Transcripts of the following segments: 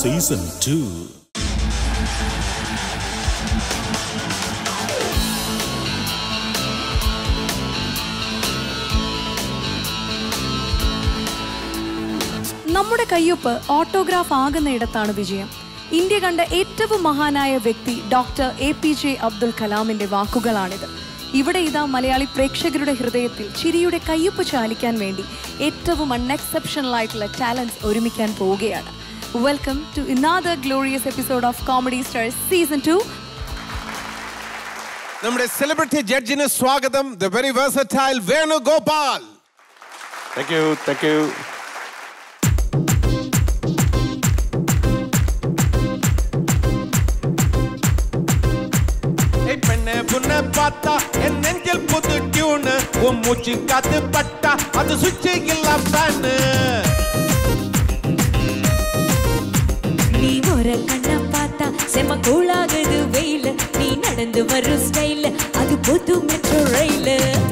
Season two നമ്മുടെ കയ്യൊപ്പ് autograph ആകുന്നയിടത്താണ് വിജയം ഇന്ത്യ കണ്ട ഏറ്റവും മഹാനായ വ്യക്തി doctor A P J Abdul കലാമിന്റെ വാക്കുകളാണിത് ഇവിടെ ഇതാ മലയാളി പ്രേക്ഷകരുടെ ഹൃദയത്തിൽ ചിരിയുടെ കയ്യൊപ്പ് ചാലിക്കാൻ വേണ്ടി ഏറ്റവും അൺഎക്സെപ്ഷണൽ ആയിട്ടുള്ള ടാലൻസ് ഒരുമിക്കാൻ പോവുകയാണ് welcome to another glorious episode of comedy stars season two നമ്മുടെ സെലിബ്രിറ്റി ജഡ്ജിന് സ്വാഗതം the very versatile Venugopal thank you thank you ஏய் பெண்ணே புண்ணை பார்த்தா என் நெஞ்சில் புது டியூனு உன் மூச்சு காத்து பட்டா அது சுவிட்ச் இல்ல ஃபேனு நீ ஒரு கண்ண பார்த்தா செம கூழாகுது வெயில் நீ நடந்து வரும் ஸ்டைல் அது புது மெட்ரோ ரயில்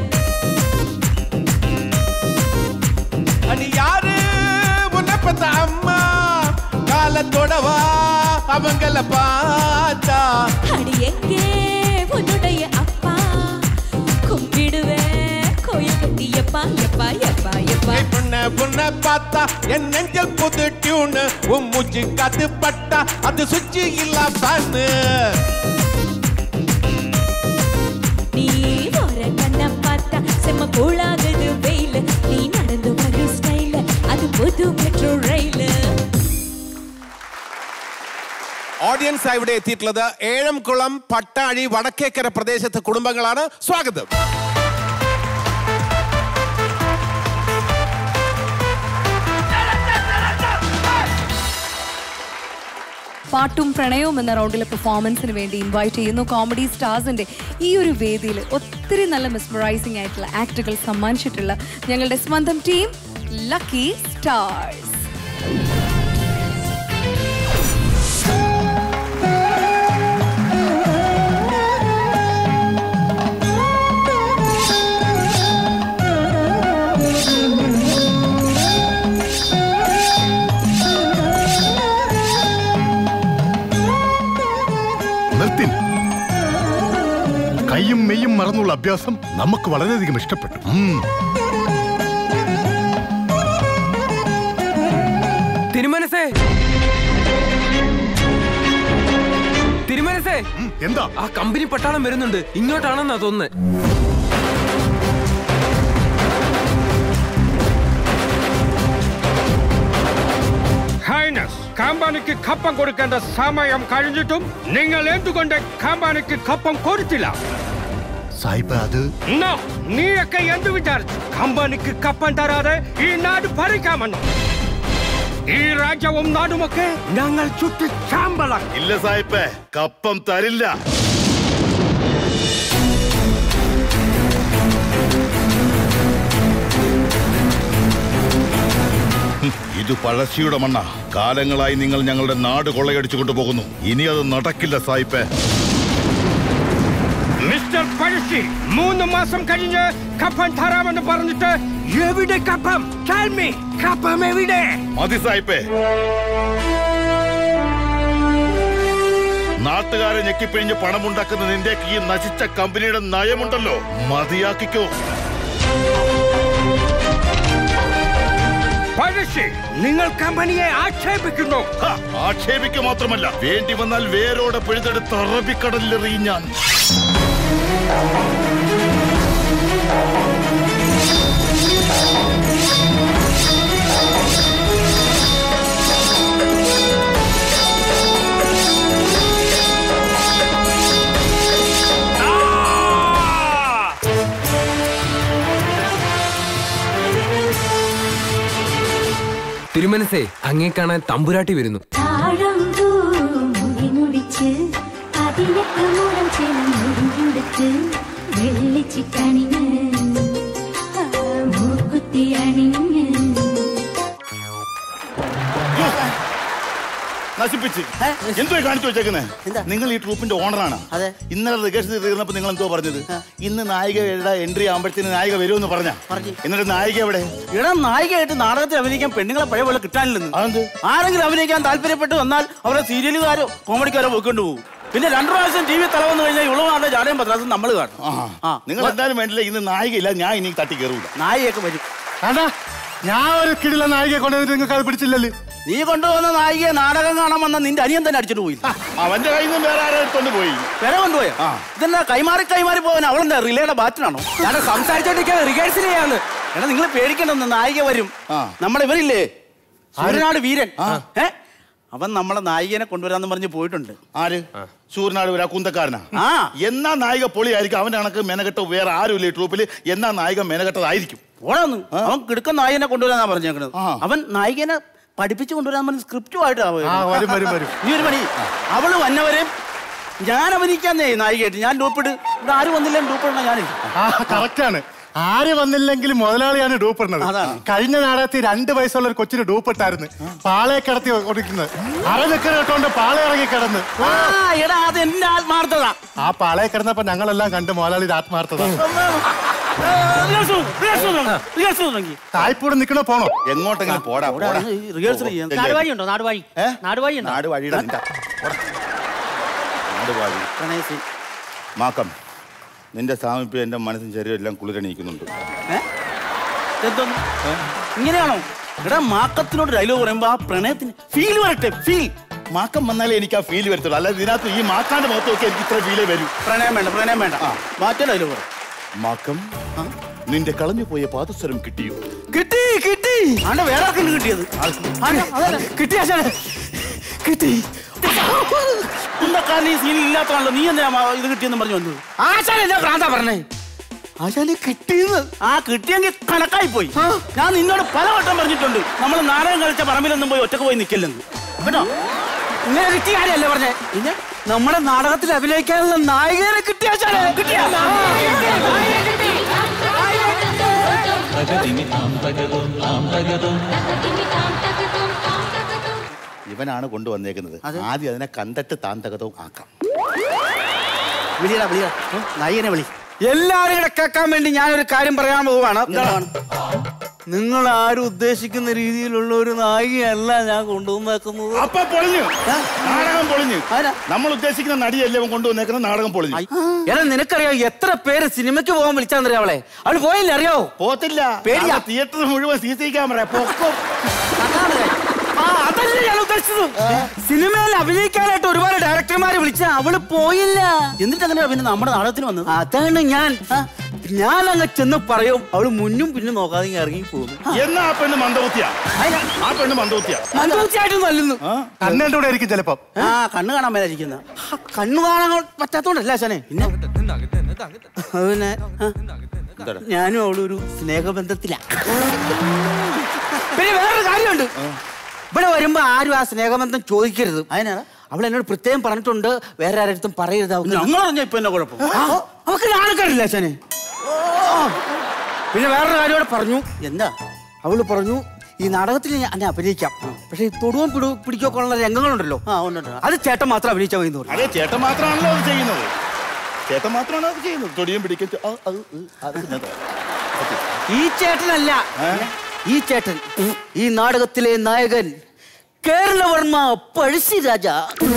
அடி யாரு உன்னை பெத்த அம்மா காலத்தோடவா அவங்கள பார்த்தா அடி எங்கே உன்னுடைய அப்பா கும்பிடுவேன் கோயில் கட்டி எப்பா எப்பா எப்பா எப்பா ஏய் பெண்ணே புண்ணை பார்த்தா என் நெஞ்சில் புது டியூனு உன் மூச்சு காத்து பட்டா அது சுவிட்ச் இல்ல ஃபேனு நீ ஒரு கண்ண பார்த்தா செம கூழாகுது வெயில் நீ நடந்து வரும் ஸ்டைல் அது புது மெட்ரோ ரயில் ഓഡിയൻസ് ഇവിടെ എത്തിയിട്ടുള്ളത് ഏഴംകുളം പട്ടാഴി വടക്കേക്കര പ്രദേശത്തെ കുടുംബങ്ങളാണ് സ്വാഗതം പാട്ടും പ്രണയവും എന്ന റൗണ്ടിലെ പെർഫോമൻസിന് വേണ്ടി ഇൻവൈറ്റ് ചെയ്യുന്നു കോമഡി സ്റ്റാർസിന്റെ ഈ ഒരു വേദിയിൽ ഒത്തിരി നല്ല മിസ്മറൈസിംഗ് ആയിട്ടുള്ള ആക്ടുകൾ സമ്മാനിച്ചിട്ടുള്ള ഞങ്ങളുടെ സ്വന്തം ടീം ലക്കി സ്റ്റാർസ് നിർത്തിൻ കൈയും മെയ്യും മറന്നുള്ള അഭ്യാസം നമുക്ക് വളരെയധികം ഇഷ്ടപ്പെട്ടു ഉം. തിരുമനസേ തിരുമനസേ ഉം, എന്താ ആ കമ്പനി പട്ടാളം വരുന്നുണ്ട് ഇങ്ങോട്ടാണെന്നാ തോന്നുന്നത് ഹൈനസ് കമ്പനിക്ക് കപ്പം കൊടുക്കേണ്ട സമയം കഴിഞ്ഞിട്ടും നിങ്ങൾ എന്തുകൊണ്ട് കമ്പനിക്ക് കപ്പം കൊടുത്തില്ല സായിപ്പ് അത് നോ നീയൊക്കെ എന്ത് വിചാരിച്ചു കമ്പനിക്ക് കപ്പം തരാതെ ഈ നാട് ഭരിക്കാമെന്നോ ഈ രാജ്യവും നാടുമൊക്കെ ഞങ്ങൾ ചുറ്റി ചാമ്പലാക്കി ഇല്ല സായിപ്പേ കപ്പം തരില്ല ഇത് പഴശ്ശിയുടെ മണ്ണ കാലങ്ങളായി നിങ്ങൾ ഞങ്ങളുടെ നാട് കൊള്ളയടിച്ചു കൊണ്ടുപോകുന്നു ഇനി അത് നടക്കില്ല സായിപ്പേ മിസ്റ്റർ പഴശ്ശി മൂന്ന് മാസം കഴിഞ്ഞ് കപ്പം തരാമെന്ന് പറഞ്ഞിട്ട് എവിടെ കപ്പം Tell me, കപ്പം എവിടെ മതി സായിപ്പേ നാട്ടുകാരെ ഞെക്കിപ്പിഴിഞ്ഞ് പണമുണ്ടാക്കുന്ന നിന്റെ ഈ നശിച്ച കമ്പനിയുടെ നയമുണ്ടല്ലോ മതിയാക്കിക്കോ പഴശ്ശി നിങ്ങൾ കമ്പനിയെ ആക്ഷേപിക്കുന്നു ഹ, ആക്ഷേപിക്കുക മാത്രമല്ല വേണ്ടി വന്നാൽ വേരോടെ പിഴുതെടുത്ത് അറബിക്കടലിലെറിയും ഞാൻ തിരുമനസേ അങ്ങേ കാണാൻ തമ്പുരാട്ടി വരുന്നു താഴമ്പൂ മുടി മുടിച്ച് അതിലൊക്കെ മൂടം ചെന്ന് മുടിഞ്ഞെടുത്ത് വെള്ളിച്ചിട്ടണിഞ്ഞ് ആ, മൂക്കുത്തി അണിഞ്ഞ് നശിപ്പിച്ച് എന്തോ കാണിച്ചു വെച്ചേക്കുന്നത് നിങ്ങൾ ഈ ട്രൂപ്പിന്റെ ഓണറാണ് അതെ. ഇന്നലെ റിഹേഴ്സൽ തീർന്നപ്പോ നിങ്ങൾ എന്തോ പറഞ്ഞത് ഇന്ന് നായികയുടെ എൻട്രി ആകുമ്പോഴത്തേന് നായിക വരുമെന്ന് പറഞ്ഞ പറഞ്ഞു. എന്നിട്ട് നായിക എവിടെ ഇട നായികയായിട്ട് നാടകത്തിൽ അഭിനയിക്കാൻ പെണ്ണുങ്ങളെ പഴയ പോലെ കിട്ടാനില്ലെന്ന് അതെന്ത്? ആരെങ്കിലും അഭിനയിക്കാൻ താല്പര്യപ്പെട്ട് വന്നാൽ അവരെ സീരിയലുകാരോ കോമഡിക്കാരോ പോയിക്കൊണ്ട് പോകും പിന്നെ രണ്ടു പ്രാവശ്യം ടി വി തല വന്നു കഴിഞ്ഞാൽ ഇളവാണ്ട് ജാലയും പത്രാസും നമ്മൾ കാണും ആ നിങ്ങൾ എന്തായാലും വേണ്ടില്ല ഇന്ന് നായികയില്ല ഞാൻ ഇനി തട്ടി കയറൂല നായികയൊക്കെ വരും അതാ ഞാൻ ഒരു കിടില നായികയെ കൊണ്ടുവന്നിട്ട് നിങ്ങൾക്ക് അത് പിടിച്ചില്ലല്ലോ നീ കൊണ്ടുവന്ന നായികയെ നാടകം കാണാൻ വന്ന നിന്റെ അനിയൻ തന്നെ അടിച്ചിട്ട് പോയില്ല അവന്റെ കയ്യിൽ നിന്ന് വേറെ ആരും എടുത്തോണ്ട് പോയി വില കൊണ്ടുപോയോ ഇതെന്നാ കൈമാറി കൈമാറി പോവാൻ അവളെന്താ റിലേയുടെ ബാറ്റിനാണോ ഞാൻ സംസാരിച്ചോണ്ടിരിക്കാൻ റിഹേഴ്സൽ ചെയ്യാന്ന് എടാ നിങ്ങൾ പേടിക്കണ്ടെന്ന് നായിക വരും ആ. നമ്മുടെ ഇവരില്ലേ സൂര്യനാട് വീരൻ ഏ അവൻ നമ്മളെ നായികനെ കൊണ്ടുവരാന്ന് പറഞ്ഞ് പോയിട്ടുണ്ട് ആര് സൂര്യനാട് വരാ കുന്തക്കാരനാ ആ. എന്നാ നായിക പൊളിയായിരിക്കും അവന്റെ കണക്ക് മെനകെട്ട് വേറെ ആരുമില്ല ഈ ട്രൂപ്പിൽ എന്നാ നായിക മെനകെട്ടതായിരിക്കും ഓടാന്ന് അവൻ കിടക്കുന്ന നായികനെ കൊണ്ടുവരാന്നാ പറഞ്ഞേക്കണത് ആ. അവൻ നായികനെ പഠിപ്പിച്ചു കൊണ്ടുവരാൻ പറഞ്ഞ് സ്ക്രിപ്റ്റുമായിട്ടാ ആ വരും വരും വരും നീ ഒരു പണി അവള് വന്നവരെയും ഞാൻ അഭിനയിക്കാന്നേ നായികയായിട്ട് ഞാൻ ഡൂപ്പിട്ട് ഇവിടെ ആരും വന്നില്ല ഡൂപ്പിടണ ഞാനേ ആ കറക്റ്റാണ് ആര് വന്നില്ലെങ്കിലും മുതലാളിയാണ് ഡൂപ്പിടുന്നത് അതാണ്. കഴിഞ്ഞ നാടകത്തിൽ രണ്ട് വയസ്സുള്ള ഒരു കൊച്ചിന് ഡൂപ്പിട്ടായിരുന്നു പാളയെ കിടത്തി കൊടുക്കുന്നത് അര നിക്കറ് കേട്ടോണ്ട് പാള ഇറങ്ങി കിടന്ന് ആ എടാ അത് എന്റെ ആത്മാർത്ഥത ആ പാളയെ കിടന്നപ്പോ ഞങ്ങളെല്ലാം കണ്ട് മുതലാളിയുടെ ആത്മാർത്ഥത റിഹേഴ്സൽ തുടങ്ങി തായ്പൂടെ നിക്കണോ പോണോ എങ്ങോട്ടെങ്കിലും പോടാ പോടാ റിഹേഴ്സൽ ചെയ്യാം ചെല്ലേ. നാടുവാഴി ഉണ്ടോ നാടുവാഴി ഏ? നാടുവാഴി ഉണ്ടോ നാട് വഴിയുടെ നിന്റെ പോടാ. നാട് വഴി പ്രണയസി മാക്കം നിന്റെ സാമീപ്യം എന്റെ മനസ്സും ശരീരം എല്ലാം കുളിരണിയിക്കുന്നുണ്ട് ഏ? ഇതെന്തോന്ന്? ഇങ്ങനെയാണോ എടാ മാക്കത്തിനോട് ഡയലോഗ് പറയുമ്പോ ആ പ്രണയത്തിന് ഫീൽ വരട്ടെ ഫീൽ മാക്കം വന്നാലേ എനിക്ക് ആ ഫീൽ വരത്തുള്ളൂ അല്ലാതെ ഇതിനകത്ത് ഈ മാക്കാന്റെ മുഖത്ത് നോക്കി എനിക്ക് ഇത്ര ഫീലേ വരൂ പ്രണയം വേണ്ട പ്രണയം വേണ്ട മാറ്റ ഡയലോഗ് പറ മാക്കം നിന്റെ കളഞ്ഞു പോയ പാദസ്വരം കിട്ടിയോ കിട്ടി കിട്ടി ആണ്ട് വേറെ ആർക്കും കിട്ടിയത് ആണ്ട് അതല്ല. കിട്ടി ആശാനെ കിട്ടി കുന്തക്കാരൻ ഈ സീനിൽ ഇല്ലാത്തതാണല്ലോ നീ എന്താ മാ- ഇത് കിട്ടിയെന്ന് പറഞ്ഞു വന്നത് ആശാൻ എന്നാ ഭ്രാന്താ പറഞ്ഞേ ആശാനെ കിട്ടിയെന്ന് ആ കിട്ടിയെങ്കിൽ കണക്കായി പോയി ഞാൻ നിന്നോട് പല വട്ടം പറഞ്ഞിട്ടുണ്ട് നമ്മൾ നാടകം കളിച്ച പറമ്പിലൊന്നും പോയി ഒറ്റക്ക് പോയി നിൽക്കില്ലെന്ന് കേട്ടോ ഇങ്ങനെ കിട്ടിയ കാര്യമല്ലേ പറഞ്ഞേ പിന്നെ നമ്മുടെ നാടകത്തിൽ അഭിനയിക്കാനുള്ള നായികനെ കിട്ടിയ ആശാനെ കിട്ടിയ ഇവനാണ് കൊണ്ടുവന്നേക്കുന്നത് ആദ്യം അതിനെ കണ്ടിട്ട് താൻ തകതവും ആക്കാം വിളിയടാ വിളിയടാ നായികനെ വിളി എല്ലാരും കൂടെ കേൾക്കാൻ വേണ്ടി ഞാനൊരു കാര്യം പറയാൻ പോവാണ് എന്താണ്? നിങ്ങൾ ആരും ഉദ്ദേശിക്കുന്ന രീതിയിലുള്ള ഒരു നായികയല്ല ഞാൻ കൊണ്ടുവന്നേക്കുന്നത് അപ്പൊ പൊളിഞ്ഞു നാടകം പൊളിഞ്ഞു ആരാ? നമ്മൾ ഉദ്ദേശിക്കുന്ന നടിയല്ലേ അവൻ കൊണ്ടുവന്നേക്കുന്ന നാടകം പൊളിഞ്ഞു എടാ നിനക്കറിയാം എത്ര പേര് സിനിമയ്ക്ക് പോകാൻ വിളിച്ചാന്നറിയാം അവളെ അവള് പോയില്ല അറിയാവോ പോത്തില്ല പേടിയാ. തിയേറ്റർ മുഴുവൻ സി സി ക്യാമറ പൊക്കും ആ അതല്ല ഞാൻ ഉദ്ദേശിച്ചത് സിനിമയിൽ അഭിനയിക്കാനായിട്ട് ഒരുപാട് ഡയറക്ടർമാരെ വിളിച്ച അവള് പോയില്ല എന്നിട്ട് അങ്ങനെ പിന്നെ നമ്മുടെ നാടകത്തിന് വന്നത് അതാണ് ഞാൻ ഞാൻ അങ്ങ് ചെന്ന് പറയും അവള് മുന്നും പിന്നും നോക്കാതെ ഇങ്ങ് ഇറങ്ങി പോകുന്നു എന്നാ ആ പെണ്ണ് മന്ദബുദ്ധിയാ ആ പെണ്ണ് മന്ദബുദ്ധിയാ മന്ദബുദ്ധിയായിട്ട് നല്ലുന്നു കണ്ണേന്റെ കൂടെ ആയിരിക്കും ചിലപ്പം ആ കണ്ണ് കാണാൻ മേലായിരിക്കുന്ന ആ, കണ്ണു കാണാൻ പറ്റാത്തോണ്ടല്ല അച്ഛനെ പിന്നെ അത് പിന്നെ ആ, ഞാനും അവളും ഒരു സ്നേഹബന്ധത്തിലാ പിന്നെ വേറൊരു കാര്യമുണ്ട് ഇവിടെ വരുമ്പോ ആരും ആ സ്നേഹബന്ധം ചോദിക്കരുത് അതിനാ അവൾ എന്നോട് പ്രത്യേകം പറഞ്ഞിട്ടുണ്ട് വേറെ ആരുടെ പറയരുത് അവൾക്ക് ഞങ്ങൾ അറിഞ്ഞ ഇപ്പൊ എന്നെ കുഴപ്പം ആ, അവൾക്ക് നാണക്കാരില്ല അച്ഛനെ പിന്നെ വേറൊരു കാര്യം കൂടെ പറഞ്ഞു എന്താ അവള് പറഞ്ഞു ഈ നാടകത്തിൽ ഞാൻ എന്നെ അഭിനയിക്കാം പക്ഷെ ഈ തൊടുവൻ പിടി പിടിക്കൊക്കെ ഉള്ള രംഗങ്ങളുണ്ടല്ലോ ആ ഉണ്ട് ഉണ്ട്. അത് ചേട്ടൻ മാത്രം അഭിനയിച്ചാൽ മതി എന്ന് പറഞ്ഞു അതെ ചേട്ടൻ മാത്രമാണല്ലോ അത് ചെയ്യുന്നത് ചേട്ടൻ മാത്രമാണ് അത് ചെയ്യുന്നത് തൊടിയും പിടിക്കും ആ, അത്, ഉ, അത് ഇന്നത്. ഈ ചേട്ടനല്ല ഈ ചേട്ടൻ ഈ നാടകത്തിലെ നായകൻ കേരളവർമ്മ പഴശ്ശിരാജ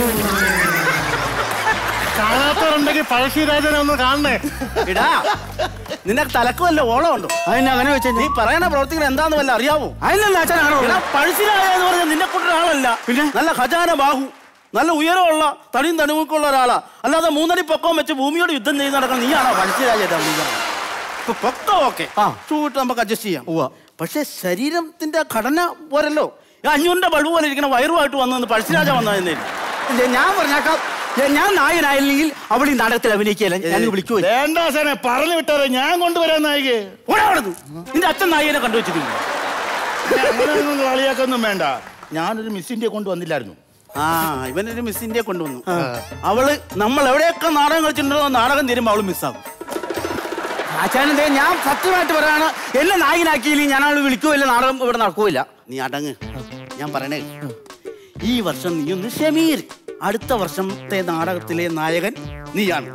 കാണാത്തവരുണ്ടെങ്കിൽ പഴശ്ശിരാജനെ ഒന്ന് കാണണേ ഇടാ നിന്നെ തലക്കുമല്ല ഓളം ഉണ്ടോ അതിന് അങ്ങനെ വെച്ചാൽ നീ പറയണ പ്രവർത്തിക്കുന്ന എന്താന്ന് വല്ല അറിയാവോ അതിനല്ല അച്ഛനാണോ എടാ പഴശ്ശിരാജ എന്ന് പറഞ്ഞാൽ നിന്നെ കൂട്ടൊരു ആളല്ല പിന്നെ? നല്ല ഖജാന ബാഹു നല്ല ഉയരമുള്ള തടിയും തണിമുക്കുള്ള ഒരാളാ അല്ലാതെ മൂന്നടി പൊക്കവും വെച്ച് ഭൂമിയോട് യുദ്ധം ചെയ്ത് നടക്കുന്ന നീയാണോ പഴശ്ശിരാജ ഇപ്പൊ പൊക്കം ഓക്കെ ആ. ചൂട്ട് നമുക്ക് അഡ്ജസ്റ്റ് ചെയ്യാം പക്ഷെ ശരീരത്തിന്റെ ഘടന പോരല്ലോ ഈ അഞ്ഞൂറിന്റെ ബൾബ് പോലെ ഇരിക്കുന്ന വയറുമായിട്ട് വന്നു പഴശ്ശിരാജ വന്നതെന്നേ ഇല്ല, ഞാൻ പറഞ്ഞേക്കാം ഞാൻ- ഞാൻ നായകനായില്ലെങ്കിൽ അവൾ ഈ നാടകത്തിൽ അഭിനയിക്കുകയല്ല ഞാൻ വിളിക്കുമോ വേണ്ട സാറേ പറഞ്ഞു വിട്ടാരെ ഞാൻ കൊണ്ടുവരാൻ നായികേ നിന്റെ അച്ഛൻ നായികനെ കണ്ടുവച്ചിട്ടില്ല അങ്ങനെയൊന്നും കളിയാക്കൊന്നും വേണ്ട ഞാനൊരു മിസ് ഇന്ത്യ കൊണ്ടുവന്നില്ലായിരുന്നു ആ ഇവനൊരു മിസ് ഇന്ത്യ കൊണ്ടുവന്നു അവള് നമ്മൾ എവിടെയൊക്കെ നാടകം കളിച്ചിട്ടുണ്ടോ ആ നാടകം തീരുമ്പോ അവള് മിസ്സാകും ആചാര്യന്റെ ഞാൻ സത്യമായിട്ട് പറയാണ് എന്നെ നായകനാക്കിയില്ലെങ്കിൽ ഞാൻ അവൾ വിളിക്കുമില്ല നാടകം ഇവിടെ നടക്കൂല നീ അടങ്ങ് ഞാൻ പറയണേ ഈ വർഷം നീ ഒന്ന് ഷമീർ അടുത്ത വർഷത്തെ നാടകത്തിലെ നായകൻ നീയാണ്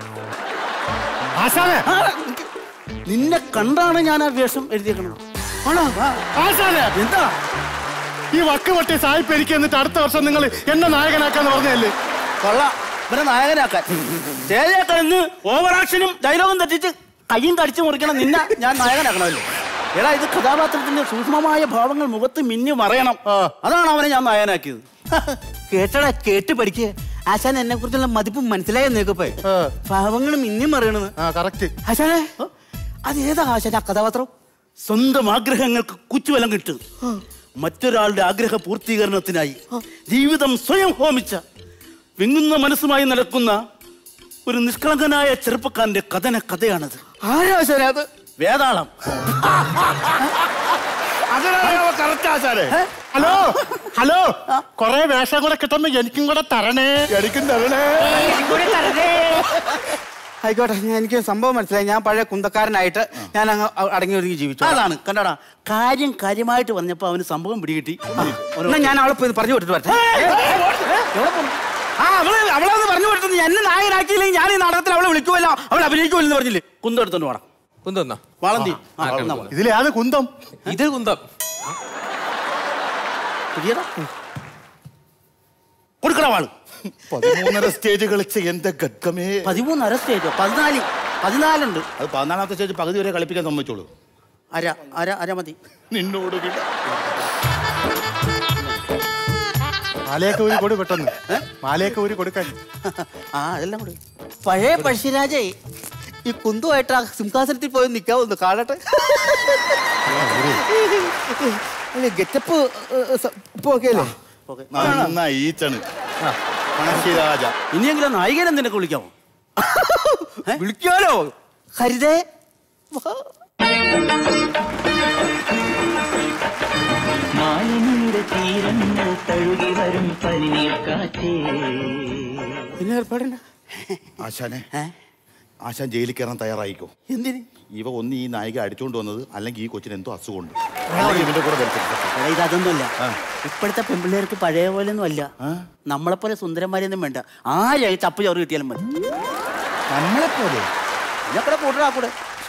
ആശാനെ ആ, നിന്നെ കണ്ടാണ് ഞാൻ ആ വേഷം എഴുതിയേക്കണത് ആണോ ആ, ആശാനെ എന്താ ഈ വക്ക് വട്ടി സായിപ്പ് എനിക്ക് എന്നിട്ട് അടുത്ത വർഷം നിങ്ങൾ എന്നെ നായകനാക്കാന്ന് പറഞ്ഞല്ലേ കൊള്ള ഇവരെ നായകനാക്കാൻ സ്റ്റേജിൽ കഴിഞ്ഞ് ഓവർ ആക്ഷനും ഡയലോഗും തെറ്റിച്ച് കയ്യും കടിച്ചു മുറിക്കണം നിന്നെ ഞാൻ നായകനാക്കണമല്ലോ എടാ ഇത് കഥാപാത്രത്തിന്റെ സൂക്ഷ്മമായ ഭാവങ്ങൾ മുഖത്ത് മിന്നി മറയണം അതാണ് അവനെ ഞാൻ നായകനാക്കിയത് കേട്ടടാ കേട്ട് പഠിക്കുക ആശാൻ എന്നെ കുറിച്ചുള്ള മതിപ്പ് മനസ്സിലായ നിനക്കിപ്പോ ഭാവങ്ങൾ മിന്നി മറയണെന്ന് ആ കറക്റ്റ് ആശാനെ അത് ഏതാ ആശാൻ ആ കഥാപാത്രം സ്വന്തം ആഗ്രഹങ്ങൾക്ക് കുച്ചുവലം കിട്ടും മറ്റൊരാളുടെ ആഗ്രഹ പൂർത്തീകരണത്തിനായി ജീവിതം സ്വയം ഹോമിച്ച വിങ്ങുന്ന മനസ്സുമായി നടക്കുന്ന ഒരു നിഷ്കളങ്കനായ ചെറുപ്പക്കാരന്റെ കഥന കഥയാണത് ആരാ ആശാനെ അത് വേതാളം കറക്റ്റ് ആശാനെ ഹലോ ഹലോ കൊറേ വേഷം കൂടെ കിട്ടുമ്പോ എനിക്കും കൂടെ തരണേ എനിക്കും തരണേ ആയിക്കോട്ടെ ഞാൻ എനിക്ക് സംഭവം മനസ്സിലായി ഞാൻ പഴയ കുന്തക്കാരനായിട്ട് ഞാൻ അങ്ങ് അ- അടങ്ങി ഒതുങ്ങി ജീവിച്ചു അതാണ് കണ്ടടാ കാര്യം കാര്യമായിട്ട് പറഞ്ഞപ്പോ അവന് സംഭവം പിടികിട്ടി എന്നാ ഞാൻ അവളെ പോയി പറഞ്ഞു വിട്ടിട്ട് വരട്ടെ ആ അവളെ അവളെ ഒന്ന് പറഞ്ഞു വിട്ടു എന്നെ നായകനാക്കിയില്ലെങ്കിൽ ഞാൻ ഈ നാടകത്തിൽ അവളെ വിളിക്കുമല്ലോ അവൾ അഭിനയിക്കുമല്ലോ പറഞ്ഞില്ലേ കുന്തെടുത്തോണ്ട് വേണം കുന്തന്നാ വാളന്തി ആ, എന്നാ കുന്തം. ഇതിലെ അത് കുന്തം ഇത് കുന്തം പിടിയടാ കൊടുക്കടാ വാള് പതിമൂന്നര സ്റ്റേജ് കളിച്ച എന്റെ ഗദ്ഗമേ പതിമൂന്നര സ്റ്റേജ് പതിനാല് പതിനാലുണ്ട് അത് പതിനാലാമത്തെ സ്റ്റേജ് പകുതി വരെ കളിപ്പിക്കാൻ സമ്മതിച്ചോളൂ അര അര അര മതി നിന്നോട് വിട മാലയൊക്കെ ഊരി കൊടു പെട്ടെന്ന് മാലയൊക്കെ ഊരി കൊടുക്കാൻ ആ അതെല്ലാം കൂടെ പഴയ പഴശ്ശിരാജേ ഈ കുന്തുമായിട്ട് ആ സിംഹാസനത്തിൽ പോയി നിൽക്കാവുന്നു കാണട്ടെ ഗെറ്റപ്പ് ഇപ്പൊ ഓക്കെ അല്ലേ ഓക്കെ നന്നായി ഈച്ചണ് പണശ്ശിരാജ ഇനിയെങ്കിലും നായികനെ നിനക്ക് വിളിക്കാമോ വിളിക്കാലോ ഹരിതേ മാലിന്യയുടെ തീരങ്ങൾ തഴുകി വരും പനിനീർ കാറ്റേ പിന്നെ ഏർപ്പാടുണ്ട് ആശാനെ ആശാൻ ജയിലിൽ കയറാൻ തയ്യാറായിക്കോ എന്തിന് ഇവ ഒന്ന് ഈ നായിക അടിച്ചോണ്ട് വന്നത് അല്ലെങ്കിൽ ഈ കൊച്ചിന് എന്തോ അസുഖമുണ്ട് അല്ലെങ്കിൽ ഇവന്റെ കൂടെ വരത്തില്ല. എടാ, ഇത് അതൊന്നുമല്ല ഇപ്പോഴത്തെ പെൺപിള്ളേർക്ക് പഴയ പോലെ ഒന്നും അല്ല നമ്മളെ പോലെ സുന്ദരന്മാരെയൊന്നും വേണ്ട ആരെയും ചപ്പ് ചോറ് കിട്ടിയാലും മതി നമ്മളെ പോലെ ഞങ്ങളുടെ കൂട്ടരാ കൂടെ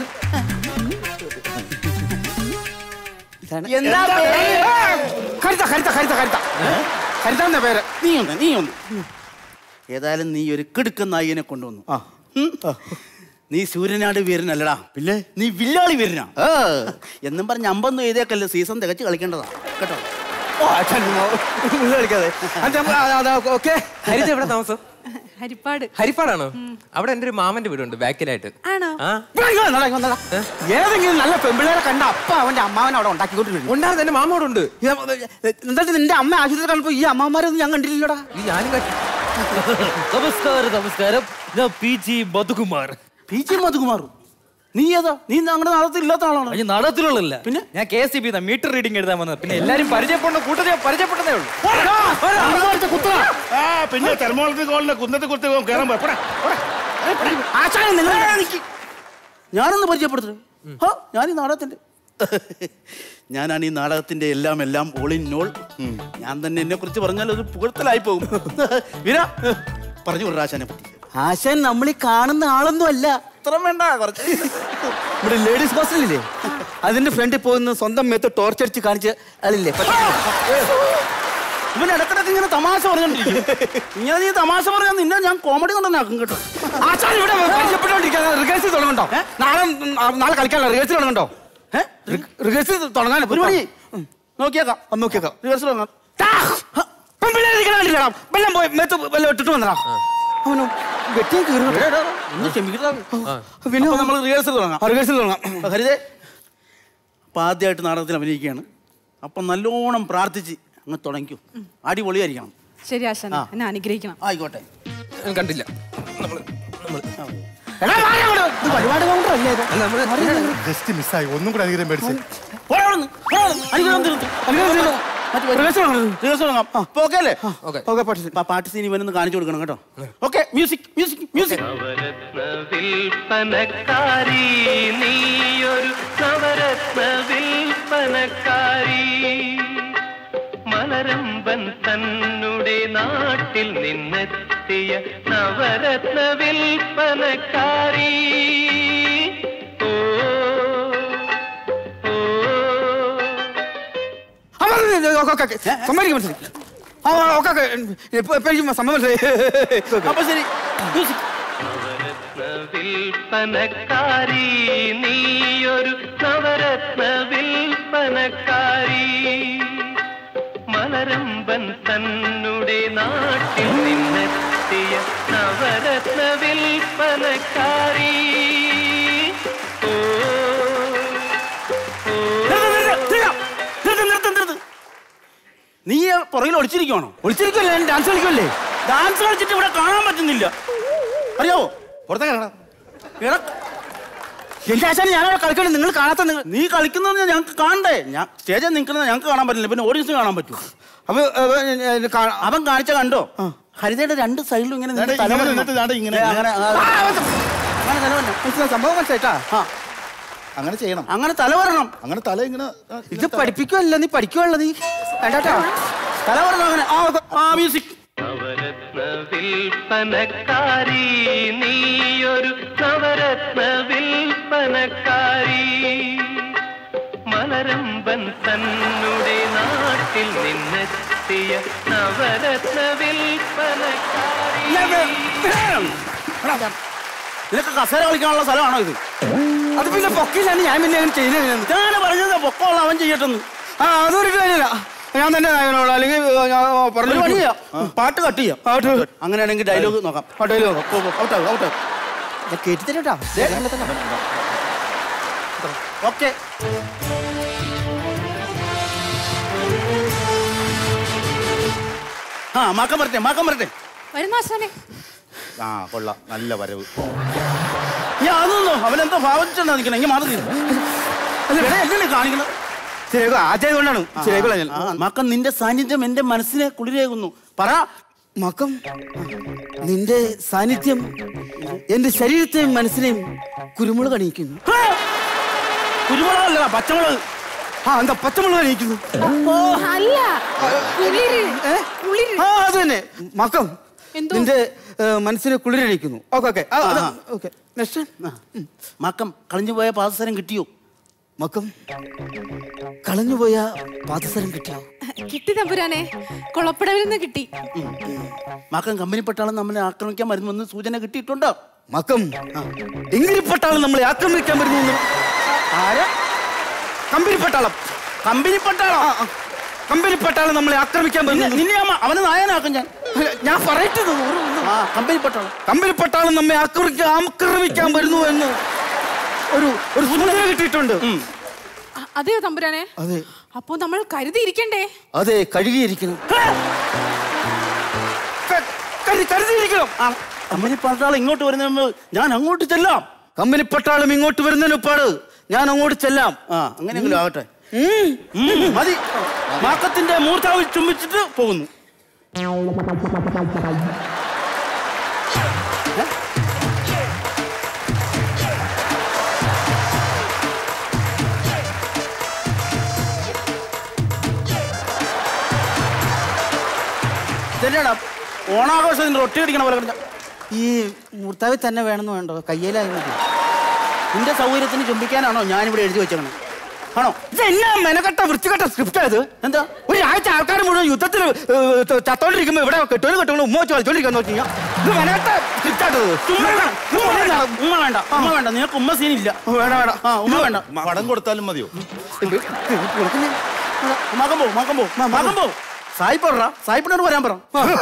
എന്താ പേര്? ഹരിത ഹരിത ഹരിത ഹരിത ഹരിത എന്ന പേര് നീ ഒന്ന് നീ ഒന്ന് ഏതായാലും നീ ഒരു കിടുക്കൻ നായികനെ കൊണ്ടുവന്നു ഉം. നീ സൂര്യനാട് വീരനല്ലടാ പിന്നെ നീ വില്ലാളി വീരനാ എന്നും പറഞ്ഞ് അമ്പൊന്നും എഴുതിയേക്കല്ലേ സീസൺ തികച്ച് കളിക്കേണ്ടതാ കേട്ടോ ഓ അച്ഛൻ ഉള്ളിൽ കളിക്കാതെ ഓക്കെ ഹരിത എവിടെ താമസം ഹരിപ്പാട് ഹരിപ്പാടാണോ അവിടെ എന്റെ ഒരു മാമന്റെ വീടുണ്ട് ബാക്കിലായിട്ട് ആണോ ആ ഏതെങ്കിലും നല്ല പെമ്പിള്ളേരെ കണ്ട അപ്പ അവന്റെ അമ്മാവൻ അവിടെ ഉണ്ടാക്കിക്കൊണ്ടിരുന്നു ഉണ്ടായിരുന്നു എന്റെ മാമ അവിടെ ഉണ്ട് എന്നിട്ട് നിന്റെ അമ്മ ആശുപത്രി കണ്ടപ്പോ ഈ അമ്മമാരൊന്നും ഞാൻ കണ്ടില്ലല്ലോടാ ഇത് ഞാനും കണ്ടു. നമസ്കാരം നമസ്കാരം ഞാൻ P G Madhukumar P G മധുകുമാറും നീ ഏതാ നീ ഞങ്ങളുടെ നാളത്തിൽ ഇല്ലാത്ത ആളാണ് ഞാൻ നാടകത്തിലുള്ളല്ല പിന്നെ ഞാൻ K S C B meter reading എഴുതാൻ വന്നത് പിന്നെ എല്ലാരും പരിചയപ്പെടുന്ന കൂട്ടത്തിൽ പരിചയപ്പെട്ടതേ ഉള്ളൂ ആ പിന്നെ തെർമോളജി കോളിന്റെ കുന്നത്തെ കുത്തി കയറാൻ പോയി. പോടാ, പോടാ. ആശാനെ നിങ്ങൾ നിക്ക്. ഞാനൊന്ന് പരിചയപ്പെടുത്തേ ഹാ, ഞാൻ ഈ നാടകത്തിന്റെ ഞാനാണ് ഈ നാടകത്തിന്റെ എല്ലാം എല്ലാം ഓൾ ഇൻ ഓൾ ഞാൻ തന്നെ എന്നെ കുറിച്ച് പറഞ്ഞാൽ ഒരു പുകഴ്ത്തലായി പോകും വീര പറഞ്ഞു വിട ആശാനെ പറ്റി ആശാൻ നമ്മൾ ഈ കാണുന്ന ആളൊന്നും അല്ല അത്ര വേണ്ട കുറച്ച് ഇവിടെ ലേഡീസ് ഹോസ്റ്റലില്ലേ അതിന്റെ ഫ്രണ്ടിൽ പോകുന്ന സ്വന്തം മേത്ത് ടോർച്ച് അടിച്ച് കാണിച്ച് ആളില്ലേ ഇവൻ ഇടക്കിടക്ക് ഇങ്ങനെ തമാശ പറഞ്ഞോണ്ടിരിക്കും ഇങ്ങനെ നീ തമാശ പറയാൻ നിന്നെ ഞാൻ കോമഡി കൊണ്ടുവന്നാക്കും കേട്ടോ ആശാൻ ഇവിടെ പരിചയപ്പെട്ടുകൊണ്ടിരിക്കാൻ റിഹേഴ്സൽ തുടങ്ങണ്ടോ നാളെ ഉം, ആ, നാളെ കളിക്കാനുള്ള റിഹേഴ്സൽ തുടങ്ങണ്ടോ റിഹേഴ്സൽ തുടങ്ങാൻ ഒരു മണി നോക്കിയേക്കാം നോക്കിയേക്കാം റിഹേഴ്സൽ തുടങ്ങാം വെള്ളം പോയി മേത്ത് വെള്ളം ഇട്ടിട്ട് വന്നടാ അവനോ വെട്ടിയും കീറി ഒന്ന് ക്ഷമിക്കട്ടാ പിന്നെ അപ്പൊ നമ്മൾ റിഹേഴ്സൽ തുടങ്ങാം റിഹേഴ്സൽ തുടങ്ങാം അപ്പൊ ഹരിതേ അപ്പൊ ആദ്യമായിട്ട് നാടകത്തിൽ അഭിനയിക്കുകയാണ് അപ്പൊ നല്ലോണം പ്രാർത്ഥിച്ച് അങ്ങ് തുടങ്ങിക്കും അടിപൊളിയായിരിക്കണം ശരി ആശാന ആ. എന്നെ അനുഗ്രഹിക്കണം ആയിക്കോട്ടെ ഞാൻ കണ്ടില്ല നമ്മള് എടാ, വാ അങ്ങോട്ട്. ഇത് പരിപാടി കൗണ്ടറല്ലേ ഇത്? അല്ല, നമ്മള് ജസ്റ്റ് മിസ്സായി ഒന്നും കൂടെ അധികം പേടിച്ച് പോടാ അവിടുന്ന്. പോടാ അവിടുന്ന്. അനുഗ്രഹം തീർത്തു. അനുഗ്രഹം തീർത്തു. മറ്റേ റിഹേഴ്സൽ തുടങ്ങാം. റിഹേഴ്സൽ തുടങ്ങാം. അപ്പൊ ഓക്കെ അല്ലേ ഓക്കെ ഓക്കെ പാട്ട് അപ്പൊ ആ പാട്ട് സീൻ ഇവനൊന്ന് കാണിച്ചു കൊടുക്കണം കേട്ടോ ഓക്കെ മ്യൂസിക് മ്യൂസിക് മ്യൂസിക് നവരത്ന വിൽപ്പനക്കാരി നീയൊരു നവരത്ന വിൽപ്പനക്കാരി മലരമ്പൻ തന്നുടെ നാട്ടിൽ നിന്നെത്തിയ നവരത്ന വിൽപ്പനക്കാരി ഓ സമ്മതിക്കും മനസ്സിലായി ആ ഓക്കെ ഓക്കെ ഇപ്പൊ ഇപ്പൊ എനിക്ക് സംഭവം മനസ്സിലായി അപ്പൊ ശരി മ്യൂസിക് നവരത്ന വിൽപ്പനക്കാരി നീയൊരു നവരത്ന വിൽപ്പനക്കാരി മലരമ്പൻ തന്നുടെ നാട്ടിൽ നിന്നെത്തിയ നവരത്ന വിൽപ്പനക്കാരി ഓ നിർത്ത്, നിർത്ത്, നിർത്ത്. നീ പുറകിൽ ഒളിച്ചിരിക്കുവാണോ ഒളിച്ചിരിക്കുമല്ലേ ഞാൻ ഡാൻസ് കളിക്കുമല്ലേ ഡാൻസ് കളിച്ചിട്ട് ഇവിടെ കാണാൻ പറ്റുന്നില്ല അറിയാവോ പുറത്തേക്ക് ഇറങ്ങണം. എന്റെ ആശാന ഞാനവിടെ കളിക്കണേ നിങ്ങൾ കാണാത്ത നിങ്ങൾ നീ കളിക്കുന്നത് ഞങ്ങൾക്ക് കാണണ്ടേ ഞാൻ സ്റ്റേജിൽ നിൽക്കുന്നത് ഞങ്ങൾക്ക് കാണാൻ പറ്റില്ല പിന്നെ ഓഡിയൻസ് കാണാൻ പറ്റുമോ അപ്പൊ അവൻ കാണിച്ച കണ്ടോ ഹരിതയുടെ രണ്ട് സൈഡിലും ഇങ്ങനെ നിന്റെ തല ഇങ്ങനെ വരണം. നിന്നിട്ട് ദാണ്ടെ ഇങ്ങനെ. ഏ, അങ്ങനെ ആ, അങ്ങനെ തല വരണം. മനസ്സിലായി സംഭവം മനസ്സിലായിട്ടാ ആ, അങ്ങനെ ചെയ്യണം അങ്ങനെ തല വരണം അങ്ങനെ തല ഇങ്ങനെ ആ, ഇത് ഇങ്ങനെ തല- പഠിപ്പിക്കുമല്ലോ നീ പഠിക്കുമല്ലോ നീ വേണ്ടാട്ടാ തല വരണം അങ്ങനെ ആ ആ മ്യൂസിക് നവരത്ന വിൽപ്പനക്കാരി നീയൊരു നവരത്ന വിൽപ്പനക്കാരി മലരമ്പൻ തന്നുടെ നാട്ടിൽ നിന്നെത്തിയ നവരത്ന വിൽപ്പനക്കാരി നിനക്ക് കസേര കളിക്കാനുള്ള സ്ഥലമാണോ ഇത് അത് പിന്നെ പൊക്കിലാണ് ഞാൻ പിന്നെ അങ്ങനെ ചെയ്യുന്നത് ഞാൻ പറഞ്ഞത് പൊക്കമുള്ള അവൻ ചെയ്യട്ടെന്ന് ആ അതൊരു കാര്യമില്ല ഞാൻ തന്നെ നായകനോട് അല്ലെങ്കിൽ ഞാൻ ഒരു പറഞ്ഞു പണി ചെയ്യാം. പാട്ട് കട്ട് ചെയ്യാം അങ്ങനെയാണെങ്കിൽ ഡയലോഗ് നോക്കാം ഡയലോഗ് ഔട്ടാവും ഔട്ടാവും കേട്ടി തരട്ടാ ഓക്കെ ആ മാക്കം വരട്ടെ മാക്കം വരട്ടെ വരുന്ന ആശാനെ ആ കൊള്ളാം നല്ല വരവ് ഞാൻ അതൊന്നോ അവനെന്തോ ഭാവിച്ചിട്ടുണ്ടോ നിൽക്കണം ഇങ്ങനെ മാറി എങ്ങനെ കാണിക്കണം ശരിയാക്കും ആദ്യം കൊണ്ടാണ് ശരിയാക്കുള്ള ഞാൻ ആ, മക്കം നിന്റെ സാന്നിധ്യം എന്റെ മനസ്സിനെ കുളിരേകുന്നു പറ മക്കം നിന്റെ സാന്നിധ്യം എന്റെ ശരീരത്തെയും മനസ്സിനെയും കുരുമുളക് അണിയിക്കുന്നു ഹാ! കുരുമുളകല്ല പച്ചമുളക് ആ എന്താ പച്ചമുളക് അണിയിക്കുന്നു അല്ല കുളിര് കുളിര് ആ അത് തന്നെ മക്കം എന്തോ? നിന്റെ ഏ, മനസ്സിനെ കുളിരണിക്കുന്നു ഓക്കെ ഓക്കെ ആ. ഓക്കെ നെക്സ്റ്റ് മക്കം കളഞ്ഞു പോയ പാദസരം കിട്ടിയോ മക്കം കളഞ്ഞുപോയ പാദസരം കിട്ടിയോ കിട്ടി തമ്പുരാനെ കൊളപ്പടവിൽ നിന്ന് കിട്ടി മക്കം കമ്പനിപ്പെട്ടാളും നമ്മളെ ആക്രമിക്കാൻ വരുമെന്ന് സൂചന കിട്ടിയിട്ടുണ്ടോ മക്കം എങ്കിരിപ്പട്ടാളം നമ്മളെ ആക്രമിക്കാൻ വരുന്നു ആരാ കമ്പനിപ്പട്ടാളം കമ്പനിപ്പെട്ടാളോ കമ്പനിപ്പട്ടാളം നമ്മളെ ആക്രമിക്കാൻ നിന്നെ വരുന്നു നിന്നെ ഞാൻ- അവനെ നായനാക്കും ഞാൻ ഞാൻ പറയട്ടത് ആ കമ്പനിപ്പെട്ടാളോ കമ്പനിപ്പട്ടാളം നമ്മെ ആക്രമിക്കാൻ ആക്രമിക്കാൻ വരുന്നു എന്ന് ഒരു ഒരു സൂചന കിട്ടിയിട്ടുണ്ട് അ- അതെയോ തമ്പുരാനെ അതെ അപ്പോ നമ്മൾ കരുതിയിരിക്കണ്ടേ അതെ കഴുകിയിരിക്കണം ക- കരു- കരുതിയിരിക്കണം ആ കമ്പനിപ്പെട്ടാൾ ഇങ്ങോട്ട് വരുന്ന മുമ്പ് ഞാൻ അങ്ങോട്ട് ചെല്ലാം കമ്പനിപ്പട്ടാളം ഇങ്ങോട്ട് വരുന്നതിന് ഉപ്പാട് ഞാൻ അങ്ങോട്ട് ചെല്ലാം ആ അങ്ങനെയെങ്കിലും ആകട്ടെ ഉം. ഉം, മതി മാക്കത്തിന്റെ മൂർത്താവിൽ ചുംബിച്ചിട്ട് പോകുന്നു ഇതെന്നാടാ ഓണാഘോഷത്തിന് ഒട്ടി അടിക്കണ പോലെ കിടന്ന ഈ മൂർത്താവിൽ തന്നെ വേണമെന്ന് വേണ്ടോ കയ്യിലായി മതി നിന്റെ സൗകര്യത്തിന് ചുംബിക്കാനാണോ ഞാനിവിടെ എഴുതി വെച്ചേക്കണത് ആണോ ഇതെന്നാ മെനക്കെട്ട വൃത്തികെട്ട സ്ക്രിപ്റ്റ് ഇത് എന്താ ഒരാഴ്ച ആൾക്കാർ മുഴുവൻ യുദ്ധത്തിൽ ചത്തോണ്ടിരിക്കുമ്പോ ഇവിടെ കെട്ടോലും കെട്ടോളും ഉമ്മ വെച്ച് കളിച്ചോണ്ടിരിക്കാന്ന് വെച്ച് കഴിഞ്ഞാൽ ഇത് മെനക്കെട്ട സ്ക്രിപ്റ്റാണ് ഉമ്മ വേണ്ട ഉമ്മ വേണ്ട ഉമ്മ വേണ്ട നിനക്ക് ഉമ്മ സീനില്ല വേണ്ട വേണ്ട ആ ഉമ്മ വേണ്ട പടം കൊടുത്താലും മതിയോ മകം പോ മകം പോ മകം പോ സായിപ്പോടാ സായിപ്പിനോട് വരാൻ പറ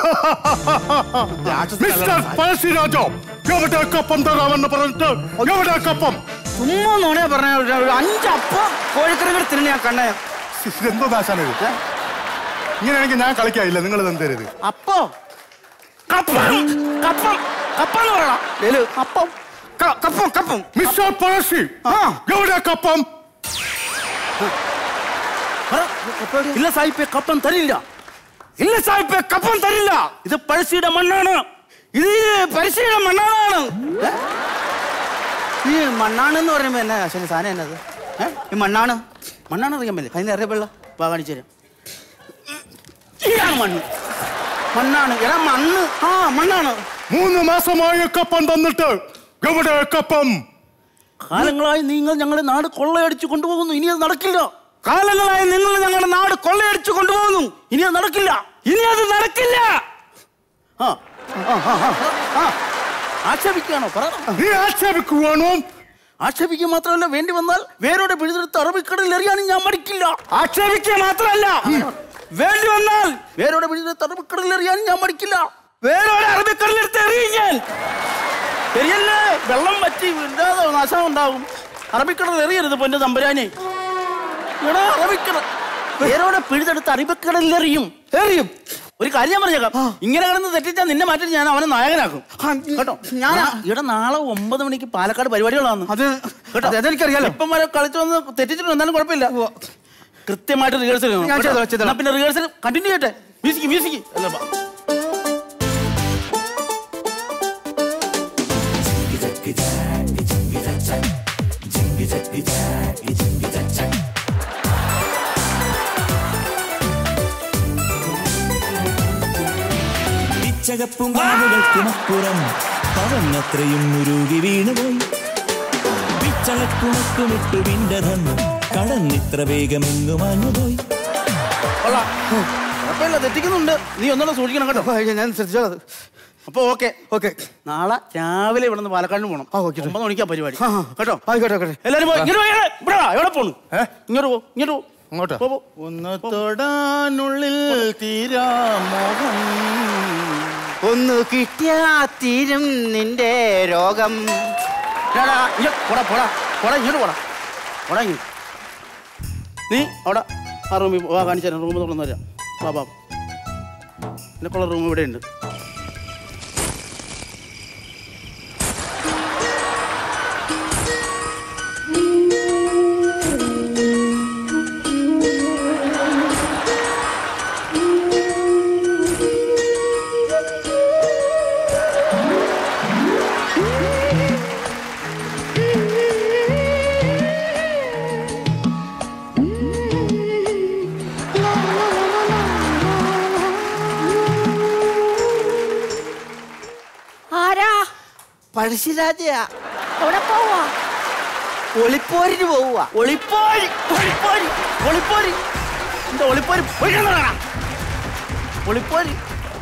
മിസ്റ്റർ പഴശ്ശിരാജോ എവിടെ കപ്പം തരാമെന്ന് പറഞ്ഞിട്ട് എവിടെ കപ്പം ചുമ്മാ നോണേ പറഞ്ഞ ഒരു അഞ്ചപ്പം കോഴിക്കറി കൂടെ തിരിഞ്ഞ ഞാൻ കണ്ണേ എന്തോ ദാശാണ് ഇത് ഇങ്ങനെയാണെങ്കിൽ ഞാൻ കളിക്കാനില്ല നിങ്ങൾ തരരുത് അപ്പോ കപ്പം കപ്പം കപ്പെന്ന് പറയണം ഏലു, അപ്പം ക- കപ്പം കപ്പം മിസ്റ്റർ പഴശ്ശി ആ എവിടെ കപ്പം ഇല്ല സായിപ്പേ കപ്പം തരില്ല ഇല്ല സാഹിബ് കപ്പം തരില്ല ഇത് പഴശ്ശിയുടെ മണ്ണാണ് ഇത് പരിശീലന മണ്ണാണ് ഈ മണ്ണാണ് എന്ന് പറയുമ്പോ എന്നാ അശ്വനി സാധനം എന്നത് ഏ? ഈ മണ്ണാണ് മണ്ണാണ് അറിയാൻ പറ്റില്ല അതിന് അറിയപ്പെള്ള വാ കാണിച്ചു തരാം മണ്ണാണ് മണ്ണ് മണ്ണാണ് എടാ മണ്ണ് ആ മണ്ണാണ് മൂന്ന് മാസമായി കപ്പം തന്നിട്ട് എവിടെ കപ്പം കാലങ്ങളായി നിങ്ങൾ ഞങ്ങളുടെ നാട് കൊള്ളയടിച്ചു കൊണ്ടുപോകുന്നു ഇനി അത് നടക്കില്ല കാലങ്ങളായി നിങ്ങൾ ഞങ്ങളുടെ നാട് കൊള്ളയടിച്ചു കൊണ്ടുപോകുന്നു ഇനി അത് നടക്കില്ല ഇനി അത് നടക്കില്ല ആ ആ, ആ, ആ, ആ. ആക്ഷേപിക്കുകയാണോ പറ നീ ആക്ഷേപിക്കുവാണോ ആക്ഷേപിക്കുക മാത്രമല്ല വേണ്ടി വന്നാൽ വേരോടെ പിഴുതെടുത്ത് അറബിക്കടലിൽ എറിയാനും ഞാൻ മടിക്കില്ല ആക്ഷേപിക്കുക മാത്രമല്ല വേണ്ടി വന്നാൽ വേരോടെ പിഴുതെടുത്ത് അറബിക്കടലിൽ എറിയാനും ഞാൻ മടിക്കില്ല വേരോടെ അറബിക്കടലിലെടുത്ത് എറിയും ഞാൻ എറിയല്ലേ വെള്ളം പറ്റി ഇല്ലാതെ നാശം ഉണ്ടാവും അറബിക്കടൽ എറിയരുത് പൊന്നു തമ്പുരാനെ എടാ അറബിക്കടൽ വേരോടെ പിഴുതെടുത്ത് അറബിക്കടലിൽ എറിയും എറിയും ഒരു കാര്യം ഞാൻ പറഞ്ഞേക്കാം ഇങ്ങനെ കിടന്ന് തെറ്റിച്ചാൽ നിന്നെ മാറ്റി ഞാൻ അവനെ നായകനാക്കും കേട്ടോ ഞാൻ ഇവിടെ നാളെ ഒമ്പത് മണിക്ക് പാലക്കാട് പരിപാടികളാണ് അത് കേട്ടോ അതെനിക്കറിയാലോ ഇപ്പം വരെ കളിച്ചു വന്ന് തെറ്റിച്ചിട്ട് എന്നാലും കുഴപ്പമില്ല കൃത്യമായിട്ട് റിഹേഴ്സൽ ഞാൻ ചെയ്തോളാം, ചെയ്തോളാം. പിന്നെ റിഹേഴ്സൽ കണ്ടിന്യൂ ചെയ്യട്ടെ മ്യൂസിക് മ്യൂസിക് അല്ല ബാ. പിച്ചകപ്പുങ്കാവുകൾക്കുമപ്പുറം പവനത്രയും ഉരുകി വീണുപോയി പിച്ചകക്കുണക്കുമിട്ടു വിണ്ടതെന്ന് കടന്നിത്ര വേഗമെങ്ങു മാഞ്ഞുപോയി കൊള്ളാം. കുഴപ്പമില്ല തെറ്റിക്കുന്നുണ്ട് നീ ഒന്നുകൂടെ സൂക്ഷിക്കണം കേട്ടോ ഞാൻ ശ്രദ്ധിച്ചത് അപ്പൊ ഓക്കെ ഓക്കെ നാളെ രാവിലെ ഇവിടെ നിന്ന് പാലക്കാടിന് പോകണം ഒമ്പത് മണിക്കാ പരിപാടി കേട്ടോ ആയിക്കോട്ടെ ആയിക്കോട്ടെ എല്ലാരും പോയി ഇങ്ങോട്ട് പോയി, ഇവിടെ വാ, എവിടെ പോണു ഇങ്ങോട്ട് പോ ഇങ്ങോട്ട് പോ അങ്ങോട്ട് പോ, പോ. ഒന്ന് തൊടാനുള്ളിൽ തീരാമോഹം ഒന്ന് കിട്ടിയാ തീരും നിന്റെ രോഗം എടാ, ഇങ്ങ് പോടാ പോടാ പോടാ ഇങ്ങോട്ട് പോടാ പോടാ ഇങ്ങ് നീ അവിടെ ആ റൂമിൽ വാ കാണിച്ചു തരാം റൂം തുറന്നു തരാം വാ ബാ എനിക്കുള്ള റൂം ഇവിടെ ഉണ്ട് ആരാ പഴശ്ശിരാജയാ എവിടെ പോവാ ഒളിപ്പോരിന് പോവുക ഒളിപ്പോരി ഒളിപ്പോരി ഒളിപ്പോരി എന്താ ഒളിപ്പോരി പോയി കിടന്നോടാ. ഒളിപ്പോരി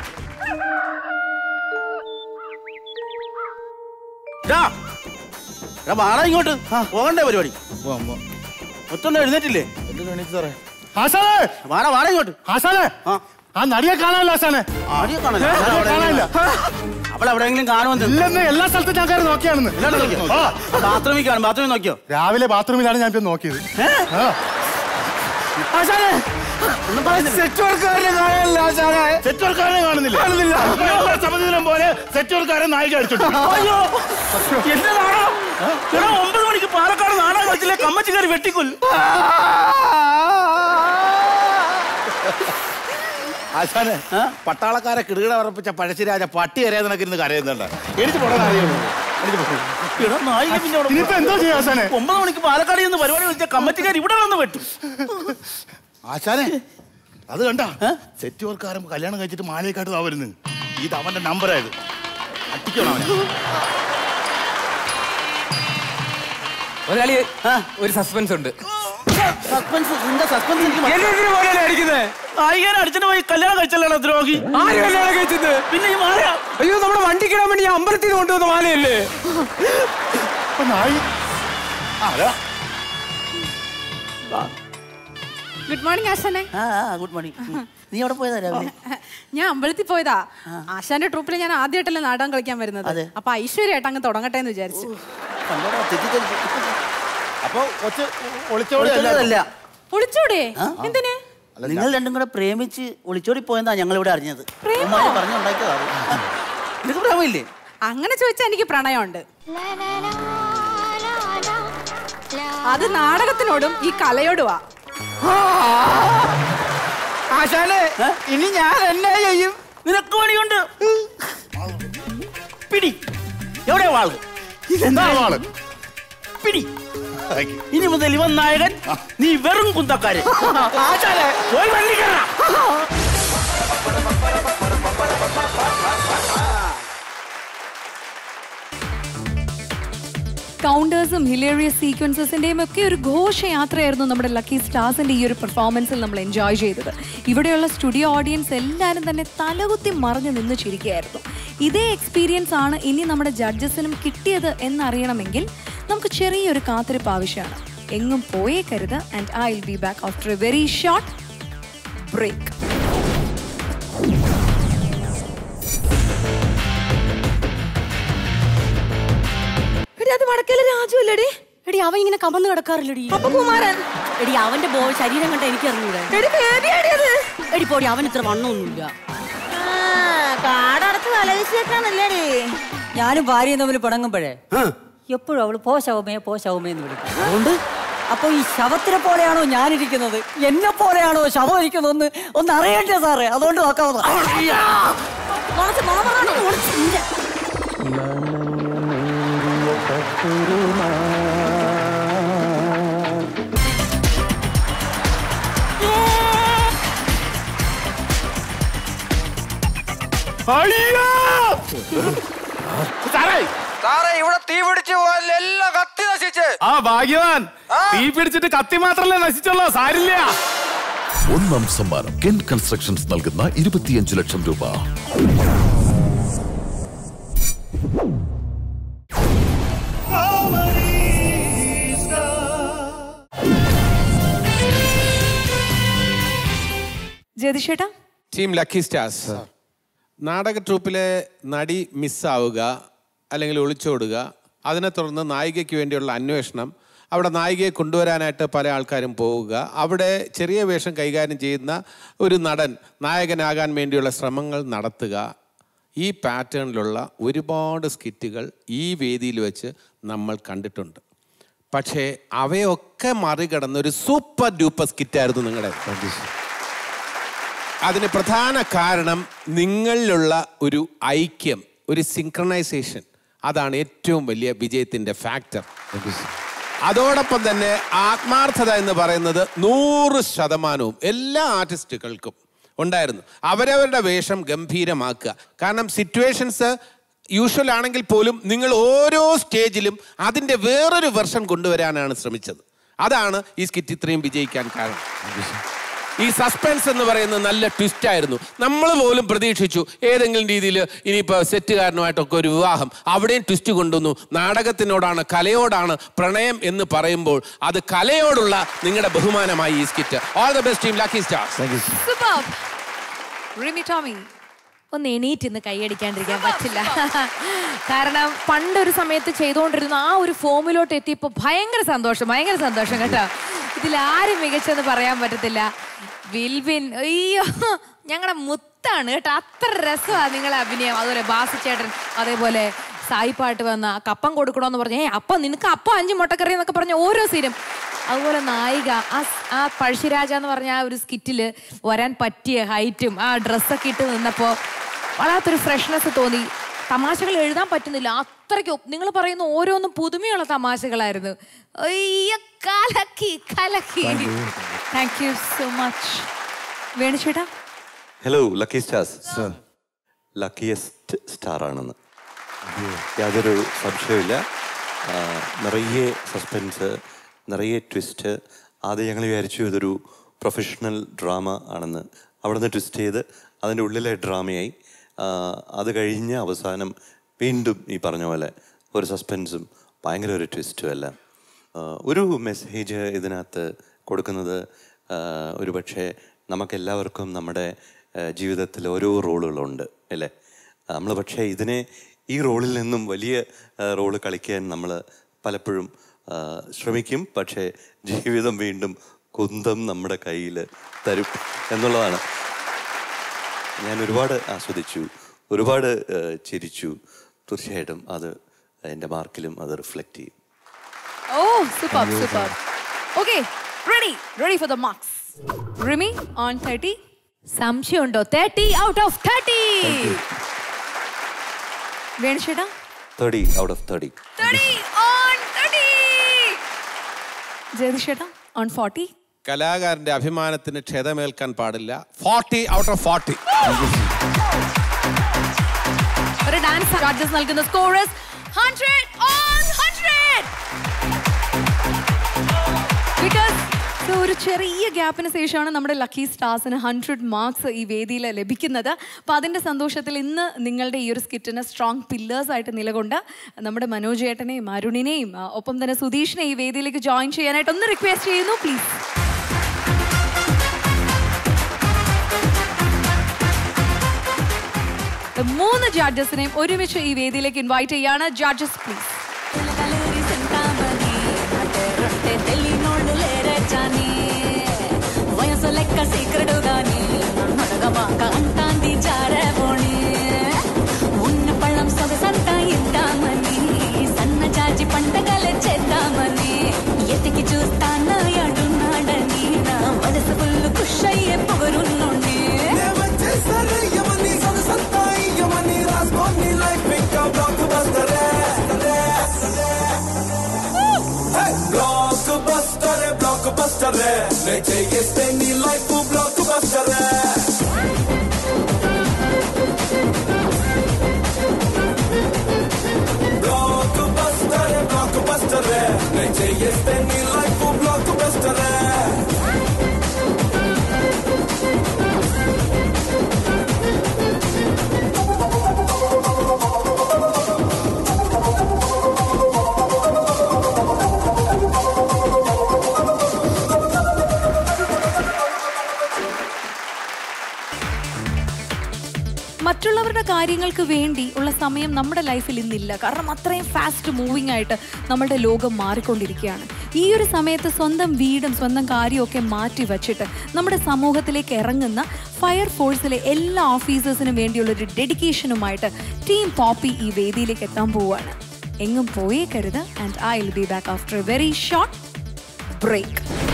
ഡാ. എടാ, വാടാ ഇങ്ങോട്ട് പോകണ്ടേ പരിപാടി ഒത്തുണ്ടോ എഴുന്നേറ്റില്ലേ ആശാനെ വാടാ വാടാ ഇങ്ങോട്ട് ആശാനെ ആ നടിയെ കാണാനല്ലോ ആശാനെ ആരെയും കാണാനില്ല. ഏ, അവളെ നടിയെ എവിടെയെങ്കിലും- കാണാനില്ല അവൾ എവിടെയെങ്കിലും കാണുമെന്ന് ഇല്ലെന്ന് എല്ലാ സ്ഥലത്തും ഞാൻ കയറി നോക്കിയാണെന്ന് എല്ലാവരും നോക്കിയോ ആ. ബാത്റൂമിൽ കാണും ബാത്റൂമിൽ നോക്കിയോ രാവിലെ ബാത്റൂമിലാണ് ഞാൻ ഇപ്പൊ നോക്കിയത് ആ. ആശാനെ ഒന്നും പറയുന്നില്ല സെറ്റ് വർക്കാരനെ കാണാനില്ല ആശാനെ സെറ്റ് വർക്കാരനെ കാണുന്നില്ല കാണുന്നില്ല. സമതിദിനം പോലെ സെറ്റ് വർക്കാരൻ നായിക അടിച്ചിട്ടു അയ്യോ എന്റെ നാടകം എടാ ഒമ്പത് മണിക്ക് പാലക്കാട് നാടകം കളിച്ചില്ലേ കമ്മച്ചി കയറി വെട്ടിക്കൊല്ലു ആശാനെ പട്ടാളക്കാരെ കിടുകിട ഉറപ്പിച്ച പഴശ്ശിരാജ പട്ടി കരയാതെ നിനക്കിരുന്ന് കരയുന്നുണ്ട് എനിക്ക് പോടാൻ അറിയുള്ളൂ എനിക്ക് പോകണം. എടാ നായിക പിന്നെ അവിടെ ഇനിയിപ്പോ എന്തോ ചെയ്യും ആശാനെ ഒമ്പത് മണിക്ക് പാലക്കാട് നിന്ന് പരിപാടി വിളിച്ച കമ്മറ്റിക്കാർ ഇവിടെ വന്ന് വെട്ടും ആശാനെ അത് കണ്ട സെറ്റ് വർക്കാരൻ കല്യാണം കഴിച്ചിട്ട് മാലയൊക്കെയായിട്ട് താ വരുന്നു ഇത് അവന്റെ നമ്പറായത് അട്ടിക്കണം അവനെ ഒരാളി ഒരു സസ്പെൻസ് ഉണ്ട് സസ്പെൻസ് നിന്റെ സസ്പെൻസ് എനിക്ക് മനസ്സിലായി. എന്നെ പോലെയല്ലേ അടിക്കുന്നത് നായികനെ അടിച്ചിട്ട് പോയി കല്യാണം കഴിച്ചല്ലേടാ ദ്രോഹി ആര് കല്യാണം കഴിച്ചത് പിന്നെ ഈ മാല അയ്യോ നമ്മുടെ വണ്ടിക്കിടാൻ വേണ്ടി ഞാൻ അമ്പലത്തിൽ നിന്ന് കൊണ്ടുവന്ന മാലയല്ലേ അപ്പൊ നായി ഗുഡ് മോർണിംഗ് ആശാനെ ആ ഗുഡ് മോർണിംഗ് നീ അവിടെ പോയതാ രാവിലെ ഞാൻ അമ്പലത്തിൽ പോയതാ ആശാന്റെ ട്രൂപ്പിൽ ഞാൻ ആദ്യമായിട്ടല്ലേ നാടകം കളിക്കാൻ വരുന്നത് അപ്പൊ ഐശ്വര്യമായിട്ട് അങ്ങ് തുടങ്ങട്ടെ എന്ന് വിചാരിച്ചു കണ്ടോടാ തെറ്റിദ്ധരിച്ചു അപ്പൊ കൊച്ച് ഒളിച്ചോടി ഒളിച്ചോടിയതല്ല ഒളിച്ചൂടെ ആ? എന്തിന് നിങ്ങൾ രണ്ടും കൂടെ പ്രേമിച്ച് ഒളിച്ചോടി പോയെന്നാ ഞങ്ങൾ ഇവിടെ അറിഞ്ഞത് പറഞ്ഞുണ്ടാക്കിയതാണ് നിനക്ക് പ്രേമയില്ലേ അങ്ങനെ ചോദിച്ചാൽ എനിക്ക് പ്രണയമുണ്ട് അത് നാടകത്തിനോടും ഈ കലയോടുവാ ആശാനെ ഇനി ഞാൻ എന്നാ ചെയ്യും നിനക്ക് പണിയുണ്ട് പിടി എവിടെ വാള് ഇതെന്താ വാള് പിടി ഇനി മുതൽ ഇവൻ നായകൻ നീ വെറും കുന്തക്കാരൻ ആശാനെ പോയി വണ്ടി കയറാം കൗണ്ടേഴ്സും ഹിലേറിയസ് സീക്വൻസസിന്റെയും ഒക്കെ ഒരു ഘോഷയാത്രയായിരുന്നു നമ്മുടെ ലക്കി സ്റ്റാർസിന്റെ ഈ ഒരു പെർഫോമൻസിൽ നമ്മൾ എൻജോയ് ചെയ്തത് ഇവിടെയുള്ള സ്റ്റുഡിയോ ഓഡിയൻസ് എല്ലാവരും തന്നെ തലകുത്തി മറിഞ്ഞു നിന്ന് ചിരിക്കുകയായിരുന്നു ഇതേ എക്സ്പീരിയൻസ് ആണ് ഇനി നമ്മുടെ ജഡ്ജസിനും കിട്ടിയത് എന്നറിയണമെങ്കിൽ നമുക്ക് ചെറിയൊരു കാത്തിരിപ്പ് ആവശ്യമാണ് എങ്ങും പോയേക്കരുത് and I will be back after a very short break എടി അത് വടക്കേലെ രാജു അല്ലേടി എടി അവൻ ഇങ്ങനെ കമന്ന് കിടക്കാറില്ലടി അപ്പൊ കുമാരൻ എടി അവന്റെ ബോ ശരീരം കണ്ട എനിക്ക് അറിഞ്ഞൂടെ എടി പോടി അവൻ ഇത്ര വണ്ണമൊന്നുമില്ല കാടടച്ച് തലവിശേക്കാണല്ലേടി ഞാനും ഭാര്യയും തമ്മിൽ പിണങ്ങുമ്പോഴേ എപ്പോഴും അവള് പോ ശവമേ പോ ശവമേ എന്ന് വിളിക്കും അതുകൊണ്ട് അപ്പൊ ഈ ശവത്തിനെ പോലെയാണോ ഞാനിരിക്കുന്നത് എന്നെ പോലെയാണോ ശവം ഇരിക്കുന്നതെന്ന് ഒന്ന് അറിയണ്ടേ സാറേ അതുകൊണ്ട് നോക്കാവുന്ന സാറേ സാറേ ഇവിടെ തീ പിടിച്ച് പോയാൽ എല്ലാം കത്തി നശിച്ച് ആ ഭാഗ്യവാൻ തീ പിടിച്ചിട്ട് കത്തി മാത്രല്ലേ നശിച്ചുള്ളൂ സാരില്ല ഒന്നാം സമ്മാനം കെൻ കൺസ്ട്രക്ഷൻസ് നൽകുന്ന ഇരുപത്തിയഞ്ച് ലക്ഷം രൂപ ജ്യോതിഷേട്ടാ ടീം ലക്കി സ്റ്റാർസ് നാടക ട്രൂപ്പിലെ നടി മിസ്സാവുക അല്ലെങ്കിൽ ഒളിച്ചോടുക അതിനെ തുടർന്ന് നായികയ്ക്ക് വേണ്ടിയുള്ള അന്വേഷണം അവിടെ നായികയെ കൊണ്ടുവരാനായിട്ട് പല ആൾക്കാരും പോവുക അവിടെ ചെറിയ വേഷം കൈകാര്യം ചെയ്യുന്ന ഒരു നടൻ നായകനാകാൻ വേണ്ടിയുള്ള ശ്രമങ്ങൾ നടത്തുക ഈ പാറ്റേണിലുള്ള ഒരുപാട് സ്കിറ്റുകൾ ഈ വേദിയിൽ വെച്ച് നമ്മൾ കണ്ടിട്ടുണ്ട് പക്ഷേ അവയൊക്കെ മറികടന്ന ഒരു സൂപ്പർ ഡൂപ്പർ സ്കിറ്റായിരുന്നു നിങ്ങളുടെ അതിന് പ്രധാന കാരണം നിങ്ങളിലുള്ള ഒരു ഐക്യം ഒരു സിങ്ക്രണൈസേഷൻ അതാണ് ഏറ്റവും വലിയ വിജയത്തിൻ്റെ ഫാക്ടർ അതോടൊപ്പം തന്നെ ആത്മാർത്ഥത എന്ന് പറയുന്നത് നൂറ് ശതമാനവും എല്ലാ ആർട്ടിസ്റ്റുകൾക്കും ഉണ്ടായിരുന്നു അവരവരുടെ വേഷം ഗംഭീരമാക്കുക കാരണം സിറ്റുവേഷൻസ് യൂഷ്വൽ ആണെങ്കിൽ പോലും നിങ്ങൾ ഓരോ സ്റ്റേജിലും അതിൻ്റെ വേറൊരു വെർഷൻ കൊണ്ടുവരാനാണ് ശ്രമിച്ചത് അതാണ് ഈ സ്കിറ്റ് ഇത്രയും വിജയിക്കാൻ കാരണം ഈ സസ്പെൻസ് എന്ന് പറയുന്നത് നല്ല ട്വിസ്റ്റ് ആയിരുന്നു നമ്മൾ പോലും പ്രതീക്ഷിച്ചു ഏതെങ്കിലും രീതിയിൽ ഇനിയിപ്പോൾ സെറ്റുകാരനുമായിട്ടൊക്കെ ഒരു വിവാഹം അവിടെയും ട്വിസ്റ്റ് കൊണ്ടുവന്നു നാടകത്തിനോടാണ് കലയോടാണ് പ്രണയം എന്ന് പറയുമ്പോൾ അത് കലയോടുള്ള നിങ്ങളുടെ ബഹുമാനമായി ഈ skit all the best team lucky stars Superb. Rimi Tomy ഒന്ന് എണീറ്റ് ഇന്ന് കൈയടിക്കാണ്ടിരിക്കാൻ പറ്റില്ല കാരണം പണ്ടൊരു സമയത്ത് ചെയ്തുകൊണ്ടിരുന്ന ആ ഒരു ഫോമിലോട്ട് എത്തിയപ്പോൾ ഭയങ്കര സന്തോഷം ഭയങ്കര സന്തോഷം കേട്ടോ ഇതിൽ ആരും മികച്ചെന്ന് പറയാൻ പറ്റത്തില്ല വിൽവിൻ അയ്യോ ഞങ്ങളുടെ മുത്താണ് കേട്ടോ അത്ര രസമാണ് നിങ്ങളെ അഭിനയം അതുപോലെ ബാസി ചേട്ടൻ അതേപോലെ സായിപ്പാട്ട് വന്ന കപ്പം കൊടുക്കണമെന്ന് പറഞ്ഞ ഏ അപ്പം നിനക്ക് അപ്പം അഞ്ച് മുട്ടക്കറി എന്നൊക്കെ പറഞ്ഞ ഓരോ സീനും അതുപോലെ നായിക ആ സ്- ആ പഴശ്ശിരാജ എന്ന് പറഞ്ഞ ആ ഒരു സ്കിറ്റിൽ വരാൻ പറ്റിയ ഹൈറ്റും ആ ഡ്രസ്സൊക്കെ ഇട്ട് നിന്നപ്പോൾ വല്ലാത്തൊരു ഫ്രഷ്നെസ് തോന്നി തമാശകൾ എഴുതാൻ പറ്റുന്നില്ല അത്രയ്ക്ക് നിങ്ങൾ പറയുന്ന ഓരോന്നും പുതുമയുള്ള തമാശകളായിരുന്നു അയ്യ കലക്കി കലക്കി താങ്ക് യു സോ മച്ച് വേണുചേട്ടാ hello lucky stars luckiest star ആണെന്ന് യാതൊരു സംശയമില്ല ആ, നിറയെ സസ്പെൻസ് നിറയെ ട്വിസ്റ്റ് ആദ്യം ഞങ്ങൾ വിചാരിച്ചു ഇതൊരു പ്രൊഫഷണൽ ഡ്രാമ ആണെന്ന് അവിടുന്ന് ട്വിസ്റ്റ് ചെയ്ത് അതിൻ്റെ ഉള്ളിലെ ഡ്രാമയായി ആ, അത് കഴിഞ്ഞ് അവസാനം വീണ്ടും ഈ പറഞ്ഞ പോലെ ഒരു സസ്പെൻസും ഭയങ്കര ഒരു ട്വിസ്റ്റും എല്ലാം ആ, ഒരു മെസ്സേജ് ഇതിനകത്ത് കൊടുക്കുന്നത് ആ, ഒരു പക്ഷേ നമുക്കെല്ലാവർക്കും നമ്മുടെ ആ, ജീവിതത്തിൽ ഓരോ റോളുകളുണ്ട് അല്ലേ നമ്മൾ പക്ഷേ ഇതിനെ ഈ റോളിൽ നിന്നും വലിയ റോള് കളിക്കാൻ നമ്മൾ പലപ്പോഴും ആ, ശ്രമിക്കും പക്ഷേ ജീവിതം വീണ്ടും കുന്തം നമ്മുടെ കയ്യിൽ തരും എന്നുള്ളതാണ് ഞാൻ ഒരുപാട് ആസ്വദിച്ചു ഒരുപാട് ആ, ചിരിച്ചു തീർച്ചയായിട്ടും അത് എൻ്റെ മാർക്കിലും അത് റിഫ്ലക്റ്റ് ചെയ്യും oh super super okay ready ready for the marks Rimi on thirty സംശയമുണ്ടോ തേർട്ടി ഔട്ട് ഓഫ് തേർട്ടി വേണുചേട്ടാ thirty out of thirty on thirty ജയതിഷേട്ടാ ഓൺ ഫോർട്ടി കലാകാരന്റെ അഭിമാനത്തിന് ക്ഷതമേൽക്കാൻ പാടില്ല ഫോർട്ടി ഔട്ട് ഓഫ് ഫോർട്ടി ഒരു ഡാൻസ് ജഡ്ജസ് നൽകുന്ന scores hundred on hundred because ഒരു ചെറിയ ഗ്യാപ്പിന് ശേഷമാണ് നമ്മുടെ ലക്കി സ്റ്റാർസിന് ഹൺഡ്രഡ് മാർക്സ് ഈ വേദിയിൽ ലഭിക്കുന്നത് അപ്പോൾ അതിൻ്റെ സന്തോഷത്തിൽ ഇന്ന് നിങ്ങളുടെ ഈ ഒരു സ്കിറ്റിന് സ്ട്രോങ് പില്ലേഴ്സ് ആയിട്ട് നിലകൊണ്ട് നമ്മുടെ മനോജ് ഏട്ടനെയും അരുണിനെയും ആ, ഒപ്പം തന്നെ സുധീഷിനെയും ഈ വേദിയിലേക്ക് ജോയിൻ ചെയ്യാനായിട്ട് ഒന്ന് റിക്വസ്റ്റ് ചെയ്യുന്നു പ്ലീസ് മൂന്ന് ജഡ്ജസിനെയും ഒരുമിച്ച് ഈ വേദിയിലേക്ക് ഇൻവൈറ്റ് ചെയ്യാണ് ജഡ്ജസ് പ്ലീസ് వయసు లెక్క సీక్రెట్ గాని నడగబాక అంటాంది జారబోని ఉన్న పళ్ళం సొగసంతా ఇద్దామని సన్న జాజి పంటగలే చేద్దామని ఎతికి చూస్తానా అడున్నాడని నా మనసు ఫుల్ ఖుష్ అయ్యే పొగరున్నోండి బ్లాక్ బస్టర్ బ్లాక్ బస్టర్ చేస్తే నీ life blockbuster blockbuster blockbuster చేస్తే నీ లైఫ్ బ్లాక్ బస్టర్ മറ്റുള്ളവരുടെ കാര്യങ്ങൾക്ക് വേണ്ടി ഉള്ള സമയം നമ്മുടെ ലൈഫിൽ ഇന്നില്ല കാരണം അത്രയും ഫാസ്റ്റ് മൂവിങ് ആയിട്ട് നമ്മുടെ ലോകം മാറിക്കൊണ്ടിരിക്കുകയാണ് ഈ ഒരു സമയത്ത് സ്വന്തം വീടും സ്വന്തം കാര്യമൊക്കെ മാറ്റി വച്ചിട്ട് നമ്മുടെ സമൂഹത്തിലേക്ക് ഇറങ്ങുന്ന ഫയർ ഫോഴ്സിലെ എല്ലാ ഓഫീസേഴ്സിനും വേണ്ടിയുള്ള ഒരു ഡെഡിക്കേഷനുമായിട്ട് ടീം പോപ്പി ഈ വേദിയിലേക്ക് എത്താൻ പോവുകയാണ് എങ്ങും പോയേക്കരുത് and I will be back after a very short break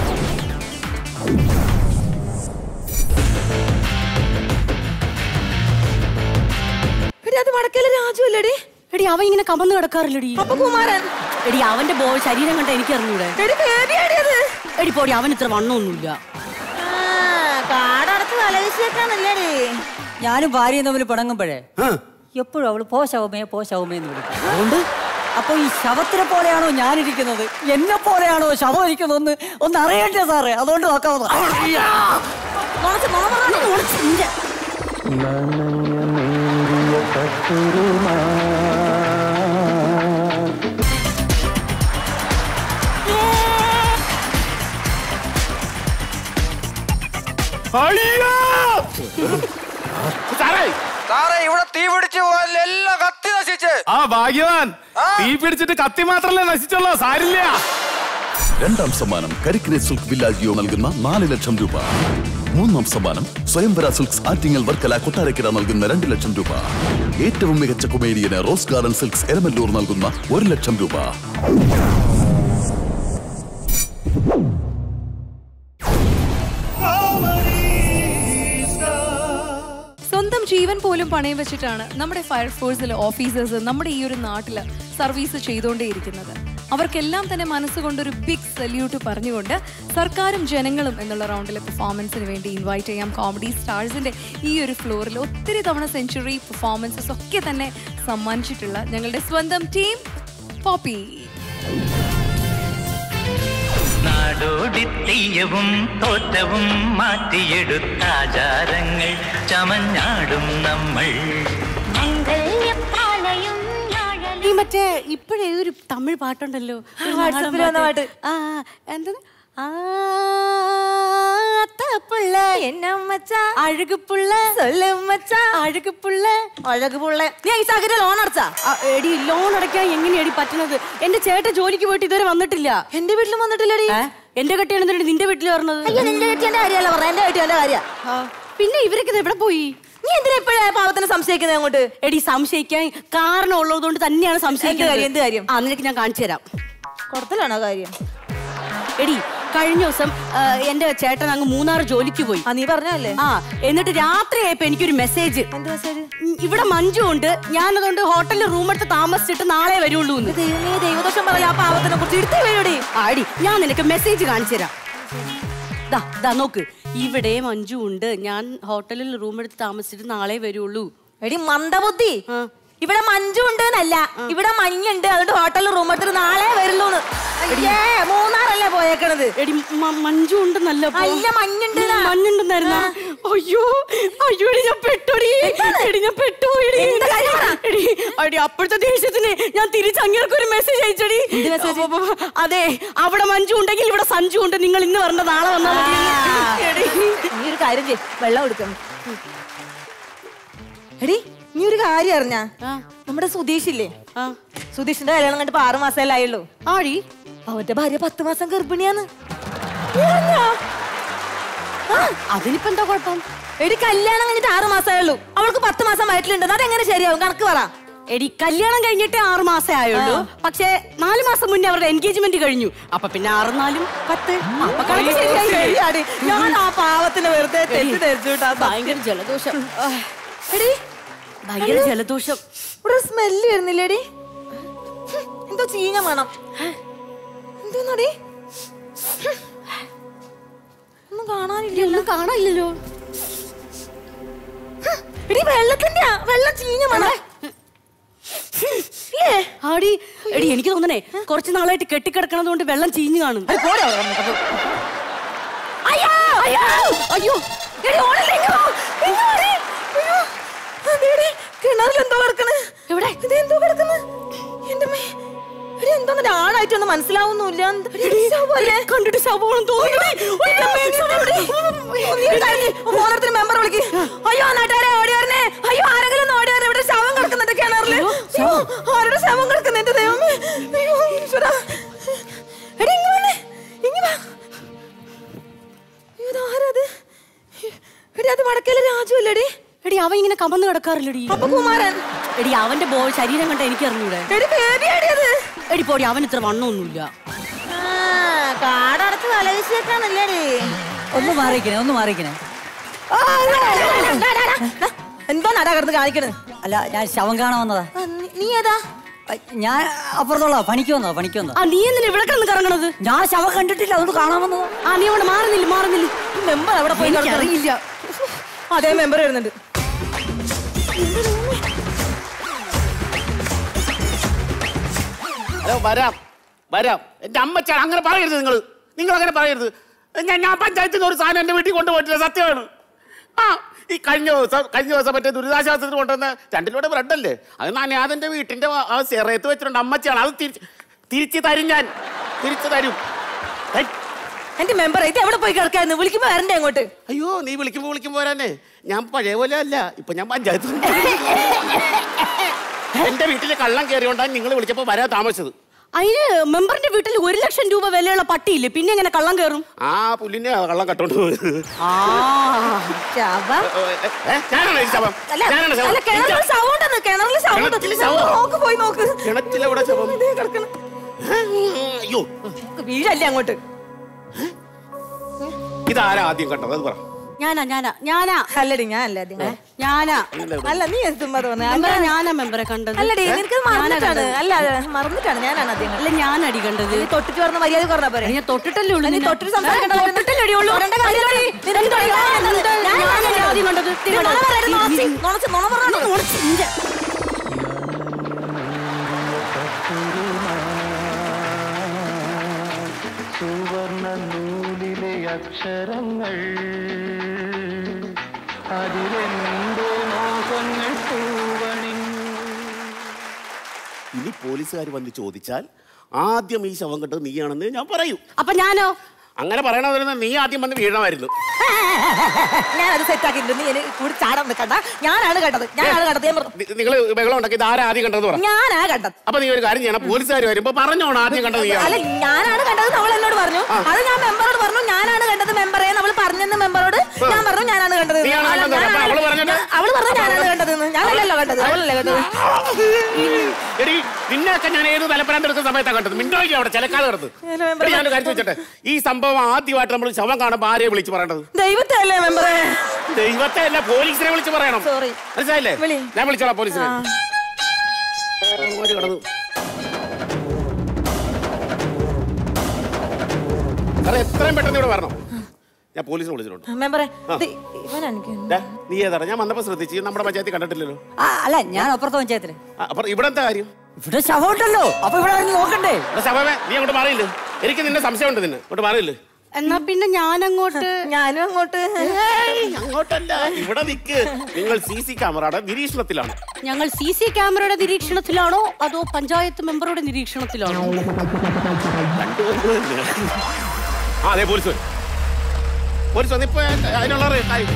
എടി അത് വടക്കല രാജു അല്ലടി എടി അവൻ ഇങ്ങനെ കമന്ന് കിടക്കാറില്ലടി അപ്പൊ കുമാരൻ എടി അവന്റെ ബോ ശരീരം കണ്ട എനിക്ക് അറിഞ്ഞൂടെ എടി പോടി അവൻ ഇത്ര വണ്ണമൊന്നുമില്ല കാടടച്ച് തലവിശേക്കാണല്ലേടി ഞാനും ഭാര്യയും തമ്മിൽ പിണങ്ങുമ്പോഴേ എപ്പോഴും അവള് പോ ശവമേ പോ ശവമേ എന്ന് വിളിക്കും അതുകൊണ്ട് അപ്പൊ ഈ ശവത്തിനെ പോലെയാണോ ഞാനിരിക്കുന്നത് എന്നെ പോലെയാണോ ശവം ഇരിക്കുന്നതെന്ന് ഒന്ന് അറിയണ്ടേ സാറേ അതുകൊണ്ട് നോക്കാവുന്ന സാറേ സാറേ ഇവിടെ തീ പിടിച്ച് പോയാൽ എല്ലാം കത്തി നശിച്ച് ആ ഭാഗ്യവാൻ തീ പിടിച്ചിട്ട് കത്തി മാത്രല്ലേ നശിച്ചുള്ളൂ സാരില്ല രണ്ടാം സമ്മാനം കരിക്കിനെ സിൽക്ക് വില്ലാജിയോ നൽകുന്ന നാല് ലക്ഷം രൂപ മൂന്നാം സമ്മാനം സ്വയംവര സിൽക്സ് ആറ്റിങ്ങൽ വർക്കല കൊട്ടാരക്കര നൽകുന്ന രണ്ട് ലക്ഷം രൂപ ഏറ്റവും മികച്ച കൊമേഡിയന് റോസ് ഗാർഡൻ സിൽക്സ് എരമല്ലൂർ നൽകുന്ന ഒരു ലക്ഷം രൂപ സ്വന്തം ജീവൻ പോലും പണയം വെച്ചിട്ടാണ് നമ്മുടെ ഫയർഫോഴ്സിലെ ഓഫീസേഴ്സ് നമ്മുടെ ഈ ഒരു നാട്ടിൽ സർവീസ് ചെയ്തുകൊണ്ടേയിരിക്കുന്നത് അവർക്കെല്ലാം തന്നെ മനസ്സുകൊണ്ടൊരു ബിഗ് സല്യൂട്ട് പറഞ്ഞുകൊണ്ട് സർക്കാരും ജനങ്ങളും എന്നുള്ള റൗണ്ടിലെ പെർഫോമൻസിന് വേണ്ടി ഇൻവൈറ്റ് ചെയ്യാം കോമഡി സ്റ്റാർസിന്റെ ഈ ഒരു ഫ്ലോറിൽ ഒത്തിരി തവണ സെഞ്ചുറി പെർഫോമൻസസ് ഒക്കെ തന്നെ സമ്മാനിച്ചിട്ടുള്ള ഞങ്ങളുടെ സ്വന്തം ടീം പോപ്പി നാടോടി തെയ്യവും തോറ്റവും മാറ്റിയെടുത്താചാരങ്ങൾ ചമഞ്ഞാടും നമ്മൾ ഈ മറ്റേ ഇപ്പോഴേ ഒരു തമിഴ് പാട്ടുണ്ടല്ലോ ഒരു വാട്സാപ്പിൽ നാടൻ വന്ന പാട്ട്. ആ എന്താണ് പുള്ള എന്നെ മച്ചാ അഴുകുപ്പുള്ള சொல்லு மச்சா അഴുകുപ്പുള്ള അഴക് പുള്ള നീ ഈ സാഹചര്യം ലോൺ അടച്ചാ ആ, എടി ലോൺ അടയ്ക്കാൻ എങ്ങനെയാടി പറ്റുന്നത് എന്റെ ചേട്ടൻ ജോലിക്ക് പോയിട്ട് ഇതുവരെ വന്നിട്ടില്ല എന്റെ വീട്ടിലും വന്നിട്ടില്ലടി എന്റെ കെട്ടിയാണ് നിന്റെ വീട്ടിൽ പറഞ്ഞത് അയ്യോ നിന്റെ കെട്ടിയന്റെ കാര്യമല്ല പറഞ്ഞ എന്റെ കെട്ടിയന്റെ കാര്യ പിന്നെ ഇവരൊക്കെ ഇത് എവിടെ പോയി നീ എന്തിനാ ഇപ്പോഴാ പാവത്തിനെ സംശയിക്കുന്നത് അങ്ങോട്ട് എടി സംശയിക്കാൻ കാരണം ഉള്ളതുകൊണ്ട് തന്നെയാണ് സംശയിക്കുന്നത് കാര്യം, എന്ത് കാര്യം? ആ നിനക്ക് ഞാൻ കാണിച്ചു തരാം കൊടുത്തലാണോ കാര്യം എടി കഴിഞ്ഞ ദിവസം ആ, എന്റെ ചേട്ടൻ അങ്ങ് മൂന്നാർ ജോലിക്ക് പോയി ആ നീ പറഞ്ഞല്ലേ ആ എന്നിട്ട് രാത്രി ആയപ്പോ എനിക്കൊരു മെസ്സേജ് എന്ത് മെസ്സേജ് ഇവിടെ മഞ്ജു ഉണ്ട് ഞാൻ അതുകൊണ്ട് ഹോട്ടലിൽ റൂം എടുത്ത് താമസിച്ചിട്ട് നാളെ വരുള്ളൂ എന്ന് ദൈവമേ ദൈവദോഷം പറയാ ആ പാവത്തിനെ കുറിച്ച് എടുത്തേ വരൂടി ആടി ഞാൻ നിനക്ക് മെസ്സേജ് കാണിച്ചു തരാം ദാ ദാ നോക്ക് ഇവിടെ മഞ്ജു ഉണ്ട് ഞാൻ ഹോട്ടലിൽ റൂം എടുത്ത് താമസിച്ചിട്ട് നാളെ വരുള്ളൂ എടി മന്ദബുദ്ധി ഇവിടെ മഞ്ജു ഉണ്ട് എന്നല്ല ഇവിടെ മഞ്ഞുണ്ട് അതുകൊണ്ട് ഹോട്ടലിൽ റൂം എടുത്തിട്ട് നാളെ വരുള്ളൂന്ന് അയ്യേ മൂന്നാറല്ലേ പോയേക്കണത് എടി മ- മഞ്ജു ഉണ്ടെന്നല്ല ഇപ്പൊ. അല്ല മഞ്ഞുണ്ട് മഞ്ഞുണ്ടെന്നായിരുന്നാ? അയ്യോ അയ്യോ എടി ഞാൻ പെട്ടോടി എടി ഞാൻ പെട്ടുപോയി എന്താ കാര്യം പറ? എടി അടി അപ്പോഴത്തെ ദേഷ്യത്തിന് ഞാൻ തിരിച്ച് അങ്ങേർക്ക് ഒരു മെസ്സേജ് അയച്ചടി എന്ത് message? അപ്പൊ- അപ്പൊ- അതെ അവിടെ മഞ്ജു ഉണ്ടെങ്കിൽ ഇവിടെ സഞ്ജു ഉണ്ട് നിങ്ങൾ ഇന്ന് വരണ്ട നാളെ വന്നാൽ മതി എടി നീ ഒരു കാര്യം ചെയ്യ് വെള്ളം എടുക്കണം എടി നീ ഒരു കാര്യം അറിഞ്ഞാ നമ്മുടെ സുധീഷ് ഇല്ലേ സുധീഷിന്റെ കല്യാണം കണ്ടിപ്പോ ആറു മാസമല്ലേ ആയുള്ളൂ ആടി അവന്റെ ഭാര്യ പത്ത് മാസം ഗർഭിണിയാന്ന് നീ അറിഞ്ഞോ? ആ, അതിനിപ്പോ എന്താ കുഴപ്പം എടി കല്യാണം കഴിഞ്ഞിട്ട് ആറു മാസമേ ഉള്ളൂ അവൾക്ക് പത്ത് മാസം വയറ്റിലുണ്ട് അതെങ്ങനെ ശരിയാവും കണക്ക് പറ എടി കല്യാണം കഴിഞ്ഞിട്ട് ആറ് മാസേ ആയുള്ളൂ പക്ഷേ നാല് മാസം മുന്നേ അവരുടെ എൻഗേജ്മെന്റ് കഴിഞ്ഞു അപ്പൊ പിന്നെ ആറും നാലും പത്ത് അപ്പൊ കണക്ക് ശരിയായി. ശരിയാടി. ഞാൻ ആ പാവത്തിന് വെറുതെ തെറ്റ് ധരിച്ചു കേട്ടോ. ഭയങ്കര ജലദോഷം എടി ഭയങ്കര ജലദോഷം ഇവിടെ സ്മെല്ല് വരുന്നില്ലേടി ഹും, എന്തോ ചീഞ്ഞ മണം എന്തോന്നടി ഹും. ഒന്നും കാണാനില്ല ഒന്നും കാണാനില്ലല്ലോ ഹും, എടി വെള്ളത്തിന്റെ വെള്ളം ചീഞ്ഞ മണം ഇല്ലേ? ആടി എടി എനിക്ക് തോന്നണേ കുറച്ച് നാളായിട്ട് കെട്ടിക്കിടക്കണത് കൊണ്ട് വെള്ളം ചീഞ്ഞു കാണും അയ്യോ അയ്യോ അയ്യോ എടി ഓടല്ലേ ഇങ്ങ് വാ. ഇങ്ങ് വാടി. അയ്യോ അതേടി കിണറിൽ എന്തോ കിടക്കണ് എവിടെ ഇത് എന്തോ കിടക്കണ് എന്റെ മേ എടി എന്തോന്നിട്ട് ആളായിട്ടൊന്നും മനസ്സിലാവുന്നില്ല കണ്ടിട്ട് ശവമാണെന്ന് ഓണത്തിന് മെമ്പർ വിളിക്ക് അയ്യോ നാട്ടുകാരെ ഓടി വരണേ അയ്യോ ആരെങ്കിലും ഒന്ന് ഓടി വരണേ ഇവിടെ ശവം കിടക്കുന്നുണ്ട് കിണറില് അയ്യോ, ആരുടെ ശവം കിടക്കുന്നു എന്റെ ദൈവമേ അയ്യോ ഈശ്വരാ. എടി ഇങ്ങ് വന്നേ ഇങ്ങ് വാ അയ്യോ, ഇതാരത്? എടി അത് വടക്കേലെ രാജു അല്ലേടി എടി അവൻ ഇങ്ങനെ കമന്ന് കിടക്കാറില്ലടി അപ്പൊ കുമാരൻ എടി അവന്റെ ബോ ശരീരം കണ്ട എനിക്ക് അറിഞ്ഞൂടെ എടി ബേബിയാടി അത് എടി പോടി അവൻ ഇത്ര വണ്ണമൊന്നുമില്ല കാടടച്ച് തലവിശേക്കാണല്ലേടി ഒന്ന് മാറിക്കണേ ഒന്ന് മാറിക്കണേ എന്തോ നടാ കിടന്ന് കാണിക്കണ് അല്ല ഞാൻ ശവം കാണാൻ വന്നതാ ആ, നീ- നീ ഏതാ ഞാൻ അപ്പുറത്തുള്ള പണിക്ക് വന്നതാ പണിക്ക് വന്നതാ ആ നീ എന്തിനാ ഇവിടെ കിടന്ന് കറങ്ങണത് ഞാൻ ശവം കണ്ടിട്ടില്ല അതുകൊണ്ട് കാണാൻ വന്നതാ ആ നീ അവിടെ മാറുന്നില്ല മാറുന്നില്ല മെമ്പർ അവിടെ പോയി കിടക്കണ്. എനിക്കറിയില്ല അതേ മെമ്പർ വരുന്നുണ്ട് ഹലോ വരാം വരാം എന്റെ അമ്മച്ചാണ് അങ്ങനെ പറയരുത് നിങ്ങൾ നിങ്ങൾ അങ്ങനെ പറയരുത് ഞാൻ ഞാൻ പഞ്ചായത്തിൽ നിന്ന് ഒരു സാധനം എന്റെ വീട്ടിൽ കൊണ്ടുപോയിട്ടില്ല സത്യമാണ് ആ ഈ കഴിഞ്ഞ ദിവസം കഴിഞ്ഞ ദിവസം മറ്റേ ദുരിതാശ്വാസത്തിന് കൊണ്ടുവന്ന രണ്ടിലൂടെ ബ്രെഡ് അല്ലേ അത് ഞാൻ അതിന്റെ വീട്ടിന്റെ ആ- ആ സെറയത്ത് വെച്ചിട്ടുണ്ട് അമ്മച്ചാണ് അത് തിരിച്ച് തിരിച്ച് തരും ഞാൻ തിരിച്ചു തരും ഏയ്, എന്റെ മെമ്പർ ഇത് എവിടെ പോയി കിടക്കായിരുന്നു വിളിക്കുമ്പോ വരണ്ടേ അങ്ങോട്ട് അയ്യോ നീ വിളിക്കുമ്പോ വിളിക്കുമ്പോ വരാനേ ഞാൻ പഴയ പോലെ അല്ല ഇപ്പൊ ഞാൻ പഞ്ചായത്ത് എന്റെ വീട്ടിൽ കള്ളം കയറിയോണ്ടാണ് നിങ്ങൾ വിളിച്ചപ്പോ വരാൻ താമസിച്ചത് അതിന് മെമ്പറിന്റെ വീട്ടിൽ ഒരു ലക്ഷം രൂപ വിലയുള്ള പട്ടിയില്ലേ പിന്നെ എങ്ങനെ കള്ളം കയറും ആ പുല്ലിനെ കള്ളം കട്ടോണ്ട് പോയത് ആ ശവ ഏ, ഞാനാണോ ഈ ശവം അല്ല ഞാനാണോ ശവം അല്ല കിണറിൽ ശവം ഉണ്ടെന്ന് കിണറിൽ ശവം ഉണ്ട്. കിണറ്റില് ശവം? നോക്ക് പോയി നോക്ക് കിണറ്റിലെവിടെ ശവം ഇതേ കിടക്കണ്. അയ്യോ വീഴല്ലേ അങ്ങോട്ട് ഇതാരാ ആദ്യം കണ്ടത് അത് പറ ഞാനാ ഞാനാ ഞാനാ അല്ലടി ഞാൻ അല്ല ഞാനാ അല്ല നീ എന്ത് ചുമ്മാ തോന്നുന്നത് മെമ്പറെ ഞാനാ മെമ്പറെ കണ്ടത് അല്ലടി ഏ? നിനക്ക് ഞാനാ മറന്നിട്ടാണ് കണ്ടത്. അല്ല അത് മറന്നിട്ടാണ് ഞാനാണ് ആദ്യം അല്ല ഞാനടി കണ്ടത് നീ തൊട്ടിട്ട് പറഞ്ഞ മര്യാദ പറഞ്ഞ പോരെ ഞാൻ തൊട്ടിട്ടല്ലേ ഉള്ളൂ നീ നിന്നെ. തൊട്ടിട്ട് സംസാരിക്കണ്ട ഏ, തൊട്ടിട്ടല്ലേ ഉള്ളൂ. തൊടേണ്ട കാര്യമില്ലടി. നിനക്ക് തൊട- ഞാൻ കണ്ടത്. ഞാൻ ഞാനല്ലേ ആദ്യം കണ്ടത്. നീ നുണ പറയരുത്, നുണച്ചി. നുണച്ച് നുണ പറഞ്ഞോ. നുണച്ച് ഇഞ്ച. സുവർണ നൂലിലെ അക്ഷരങ്ങൾ അതിലെന്റെ മോഹങ്ങൾ പൂവണിഞ്ഞു ഇനി പോലീസുകാർ വന്ന് ചോദിച്ചാൽ ആദ്യം ഈ ശവം കണ്ടത് നീയാണെന്ന് ഞാൻ പറയൂ അപ്പൊ ഞാനോ അങ്ങനെ പറയണതിന് നീ ആദ്യം വന്ന് വീഴണമായിരുന്നു ഞാൻ അത് സെറ്റ് ആക്കിയിട്ടുണ്ട് നീ എനിക്ക് കൂടി ചാടാൻ നിൽക്കണ്ട ഞാനാണ് കണ്ടത് ഞാനാണ് കണ്ടത് ഞാൻ പറഞ്ഞു. നിങ്ങൾ ബഹളം ഉണ്ടാക്കി ഇത് ആരാ ആദ്യം കണ്ടത് പറ ഞാനാ കണ്ടത് അപ്പൊ നീ ഒരു കാര്യം ചെയ്യണം പോലീസുകാർ വരുമ്പോ പറഞ്ഞോണം ആദ്യം കണ്ടത് അല്ല നീയാണ് ഞാനാണ് കണ്ടത് അവൾ എന്നോട് പറഞ്ഞു അത് ഞാൻ മെമ്പറോട് പറഞ്ഞു ഞാനാണ് കണ്ടത് മെമ്പറെ നമ്മൾ പറഞ്ഞെന്ന് മെമ്പറോട് ഞാൻ പറഞ്ഞു ഞാനാണ് കണ്ടത് എന്ന്. നീയാണ് അല്ല, കണ്ടത്. അപ്പൊ ഞാനാണ് അവള് പറഞ്ഞിട്ട്? ഞാൻ- അവള് പറഞ്ഞു ഞാനാണ് കണ്ടതെന്ന് ഞാനല്ലല്ലോ കണ്ടത് അവളല്ലേ കണ്ടത് എടി നിന്നെയൊക്കെ ഞാൻ ഏത് തലപ്പരാണ്ട് എടുക്കുന്ന സമയത്താണ് കണ്ടത് മിണ്ടോയ്ക്ക് അവിടെ ചിലക്കാതെ കിടന്ന് എടി, ഞാനൊരു കാര്യം ചോദിച്ചട്ടെ ഈ സംഭവം ആദ്യമായിട്ട് നമ്മൾ ശവം കാണുമ്പോൾ ആരെയെ വിളിച്ച് പറയേണ്ടത് ദൈവത്തെ അല്ലേ മെമ്പറെ ദൈവത്തെ അല്ല പോലീസിനെ വിളിച്ച് പറയണം സോറി മനസ്സിലായില്ലേ വിളി. ഞാൻ വിളിച്ചോളാം പോലീസിനെ ഒരു കിടന്നു സാറേ എത്രയും പെട്ടെന്ന് ഇവിടെ വരണം ഞാൻ പോലീസിനെ വിളിച്ചിട്ടുണ്ട് മെമ്പറെ ആ. ഇത് ഇവനാ എനിക്ക് ദാ, നീ ഏതാണ് ഞാൻ വന്നപ്പോ ശ്രദ്ധിച്ചു നമ്മുടെ പഞ്ചായത്തിൽ കണ്ടിട്ടില്ലല്ലോ ആ, അല്ല ഞാൻ അപ്പുറത്തെ പഞ്ചായത്തില് ആ, അപ്പൊ ഇവിടെ എന്താ കാര്യം ഇവിടെ ശവമുണ്ടല്ലോ അപ്പൊ ഇവിടെ ആരും നോക്കണ്ടേ എടാ ശവമേ നീ അങ്ങോട്ട് മാറിയില്ലേ എനിക്ക് നിന്നെ സംശയമുണ്ട് നിന്നെ അങ്ങോട്ട് മാറിയില്ലേ എന്നാ പിന്നെ ഞാൻ അങ്ങോട്ട് ഞാനും അങ്ങോട്ട് അങ്ങോട്ടല്ല ഇവിടെ നിക്ക് നിങ്ങൾ സി സി ക്യാമറയുടെ നിരീക്ഷണത്തിലാണ് ഞങ്ങൾ സി സി ക്യാമറയുടെ നിരീക്ഷണത്തിലാണോ അതോ പഞ്ചായത്ത് മെമ്പറുടെ നിരീക്ഷണത്തിലാണോ ആ അതെ പോലീസ് വരും പോലീസ് വന്നിപ്പോ അതിനുള്ള റെ- കാര്യം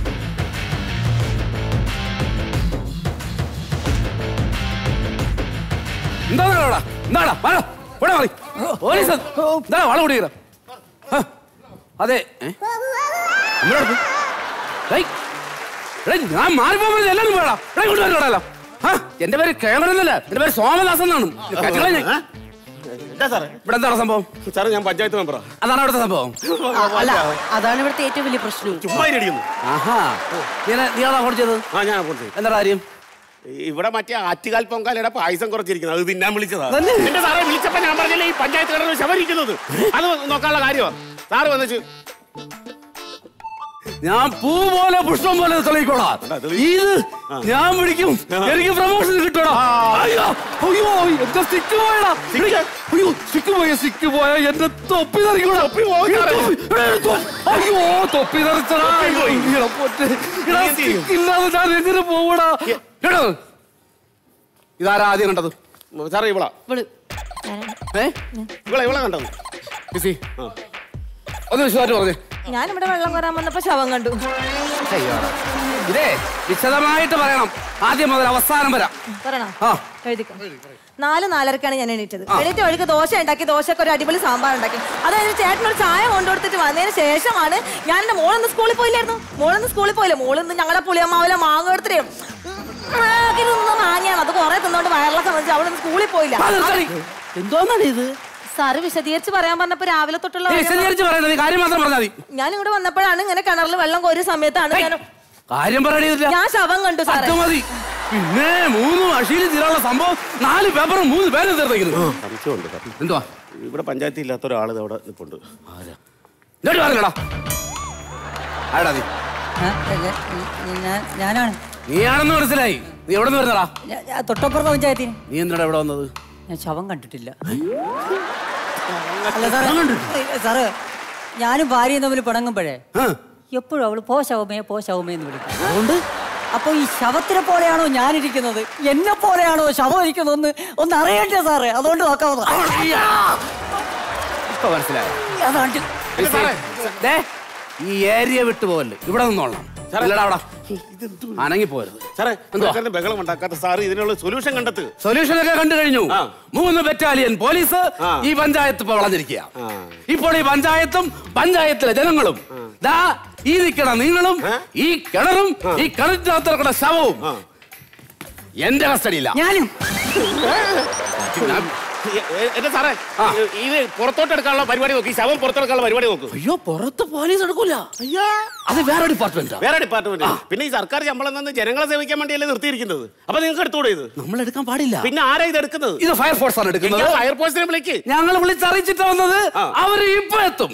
എന്താണ് അവിടെ എന്താടാ വാടാ ഇവിടെ മാറി പോലീസ് എന്താ വള കുടിക്കറ അതെ ഏ? നമ്മുടെ അടുത്ത്. ഏയ്, എടാ, ഞാൻ മാറിപ്പോ പറഞ്ഞത് എല്ലാവരും പോയടാ ഇവിടെ ഇങ്ങോട്ട് വരണല്ലോ ആ എന്റെ പേര് കേവലന്നല്ല എന്റെ പേര് സോമദാസ് എന്നാണ് കേട്ടില്ല ഞാൻ. എന്താ സാറേ ഇവിടെ എന്താണ് സംഭവം സാറേ ഞാൻ പഞ്ചായത്ത് മെമ്പറാ അതാണ് അവിടുത്തെ സംഭവം അല്ല അതാണ് ഇവിടുത്തെ ഏറ്റവും വലിയ പ്രശ്നം ചുമ്മാ ഇരിക്കുന്നു ആഹാ നീ നീയാണോ ഓടിച്ചത് ആ ഞാൻ കൊടുത്തു എന്താ കാര്യം ഇവിടെ മറ്റേ ആറ്റുകാൽ പൊങ്കാലയുടെ പായസം കുറച്ചിരിക്കുന്നത് അത് തിന്നാൻ വിളിച്ചതാ തന്നെ? എന്റെ സാറേ വിളിച്ചപ്പോ ഞാൻ പറഞ്ഞില്ലേ ഈ പഞ്ചായത്ത് കിടന്ന് ശവരിക്കുന്നത് അത് നോക്കാനുള്ള കാര്യമാണ് സാറ് വന്നിച്ച് ഞാൻ പൂ പോലെ പുഷ്പം പോലെ തെളിയിക്കോളാം ഇത് ഞാൻ പിടിക്കും എനിക്ക് പ്രൊമോഷൻ കിട്ടണം അയ്യോ അയ്യോ എന്റെ സ്റ്റിക്ക് പോയടാ അയ്യോ സ്റ്റിക്ക് പോയ സ്റ്റിക്ക് പോയ എന്റെ തൊപ്പി തെറിക്കൂടാ അയ്യോ തൊപ്പി തെറിച്ചടാ ഇടാ പൊട്ടെ. ഇടാ, stick ഇല്ലാതെ ഞാൻ എങ്ങനെ പോവടാ എടോ ഇതാരാ ആദ്യം കണ്ടത് സാറേ ഇവളാ ഏ ഇവളെ ഇവളെ കണ്ടത് ബിസി ഒന്ന് വിശ്വാസം പറഞ്ഞേ ഞാൻ ഇവിടെ വെള്ളം കോരാൻ വന്നപ്പോ ശവം കണ്ടു അയ്യോടാ. ഇതേ വിശദമായിട്ട് പറയണം ആദ്യം മുതൽ അവസാനം വരാം പറയണോ ആ എഴുതിക്കോ നാല് നാലരക്കാണ് ഞാൻ എണീറ്റത് എണീറ്റ് വഴിക്ക് ദോശ ഉണ്ടാക്കി ദോശക്ക് ഒരു അടിപൊളി സാമ്പാർ ഉണ്ടാക്കി അതായത് ചേട്ടൻ ഒരു ചായ കൊണ്ടുകൊടുത്തിട്ട് വന്നതിന് ശേഷമാണ് ഞാൻ എന്റെ മോളൊന്ന് സ്കൂളിൽ പോയില്ലായിരുന്നു മോളൊന്ന് സ്കൂളിൽ പോയില്ല മോളിന്ന് ഞങ്ങളെ പുളിയമ്മാവിലെ മാങ്ങ എടുത്തിട്ടേ മാങ്ങയാണ് അത് കുറെ തിന്നോണ്ട് വയറിളക്കം വെച്ച് അവളൊന്ന് സ്കൂളിൽ പോയില്ല എന്തോന്നാണ് ഇത് സാറ് വിശദീകരിച്ച് പറയാൻ പറഞ്ഞപ്പോ രാവിലെ തൊട്ടുള്ള നീ കാര്യം വിശദീകരിച്ച് പറയണ്ട നീ കാര്യം മാത്രം പറഞ്ഞാൽ മതി ഞാൻ ഇവിടെ വന്നപ്പോഴാണ് ഇങ്ങനെ കിണറിൽ വെള്ളം കോരിയ സമയത്താണ് ഞാൻ കാര്യം പറയണില്ല ഞാൻ ശവം കണ്ടു സാറേ അത് മതി പിന്നെ മൂന്ന് അഷീൽ തീരാനുള്ള സംഭവം നാല് പേപ്പറും മൂന്ന് പേരും തീർത്തേക്കുന്നത് സംശയമുണ്ട് സാർ എന്തുവാ ഇവിടെ പഞ്ചായത്തിൽ ഇല്ലാത്ത ഒരാൾ അവിടെ നിൽപ്പുണ്ട് ഇങ്ങോട്ട് പറഞ്ഞടാ ആടാ നീ ആ, ഞാൻ- ഞാൻ- ഞാനാണ് നീയാണെന്ന് മനസ്സിലായി നീ എവിടെ നിന്ന് വരുന്നടാ ഞാൻ- ഞാൻ തൊട്ടപ്പുറത്തെ പഞ്ചായത്തിന് നീ എന്തിനാ ഇവിടെ വന്നത് ഞാൻ ശവം കണ്ടിട്ടില്ല അല്ല സാറേ ഏ, സാറേ ഞാനും ഭാര്യയും തമ്മിൽ പിണങ്ങുമ്പോഴേ എപ്പോഴും അവള് പോ ശവമേ പോ ശവമേ എന്ന് വിളിക്കും അതുകൊണ്ട് അപ്പൊ ഈ ശവത്തിനെ പോലെയാണോ ഞാനിരിക്കുന്നത് എന്നെ പോലെയാണോ ശവം ഇരിക്കുന്നതെന്ന് ഒന്ന് അറിയണ്ടേ സാറേ അതുകൊണ്ട് നോക്കാവുന്ന ഇപ്പൊ മനസ്സിലായോ അതാണ്ട് ദേ, ഈ ഏരിയ വിട്ടു പോകല്ലേ ഇവിടെ നിന്നോളണം അല്ലടാ അവിടെ അനങ്ങി പോരുത് സാറേ എന്തുവാ? ഇവർക്ക് ബഹളം ഉണ്ടാക്കാത്ത സാറ് ഇതിനുള്ള സൊല്യൂഷൻ കണ്ടെത്തുക സൊല്യൂഷൻ ഒക്കെ കണ്ടു കഴിഞ്ഞു മൂന്ന് ബറ്റാലിയൻ പോലീസ് ഈ പഞ്ചായത്ത് ഇപ്പൊ വളർന്നിരിക്കുക ഇപ്പോൾ ഈ പഞ്ചായത്തും പഞ്ചായത്തിലെ ജനങ്ങളും ദാ ഈ നിൽക്കണ നിങ്ങളും ഈ കിണറും ഈ കിണറ്റിനകത്ത് കിടക്കുന്ന ശവവും എന്റെ കസ്റ്റഡിയില്ല ഞാനും എ- എ- എന്റെ സാറേ ഇത് പുറത്തോട്ട് എടുക്കാനുള്ള പരിപാടി നോക്കി ശവം പുറത്തെടുക്കാനുള്ള പരിപാടി നോക്കൂ അയ്യോ പുറത്ത് പോലീസ് എടുക്കൂല അയ്യോ അത് വേറെ ഡിപ്പാർട്ട്മെന്റ് വേറെ ഡിപ്പാർട്ട്മെന്റ് പിന്നെ ഈ സർക്കാർ ശമ്പളം തന്നെ ജനങ്ങളെ സേവിക്കാൻ വേണ്ടിയല്ലേ നിർത്തിയിരിക്കുന്നത് അപ്പൊ നിങ്ങൾക്ക് എടുത്തുകൂടെ ഇത് നമ്മൾ എടുക്കാൻ പാടില്ല പിന്നെ ആരാ ഇത് എടുക്കുന്നത് ഇത് ഫയർഫോഴ്സ് ആണ് എടുക്കുന്നത് ഫയർഫോഴ്സിനെ വിളിക്ക് ഞങ്ങൾ വിളിച്ചറിയിച്ചിട്ട് വന്നത് അവര് ഇപ്പൊ എത്തും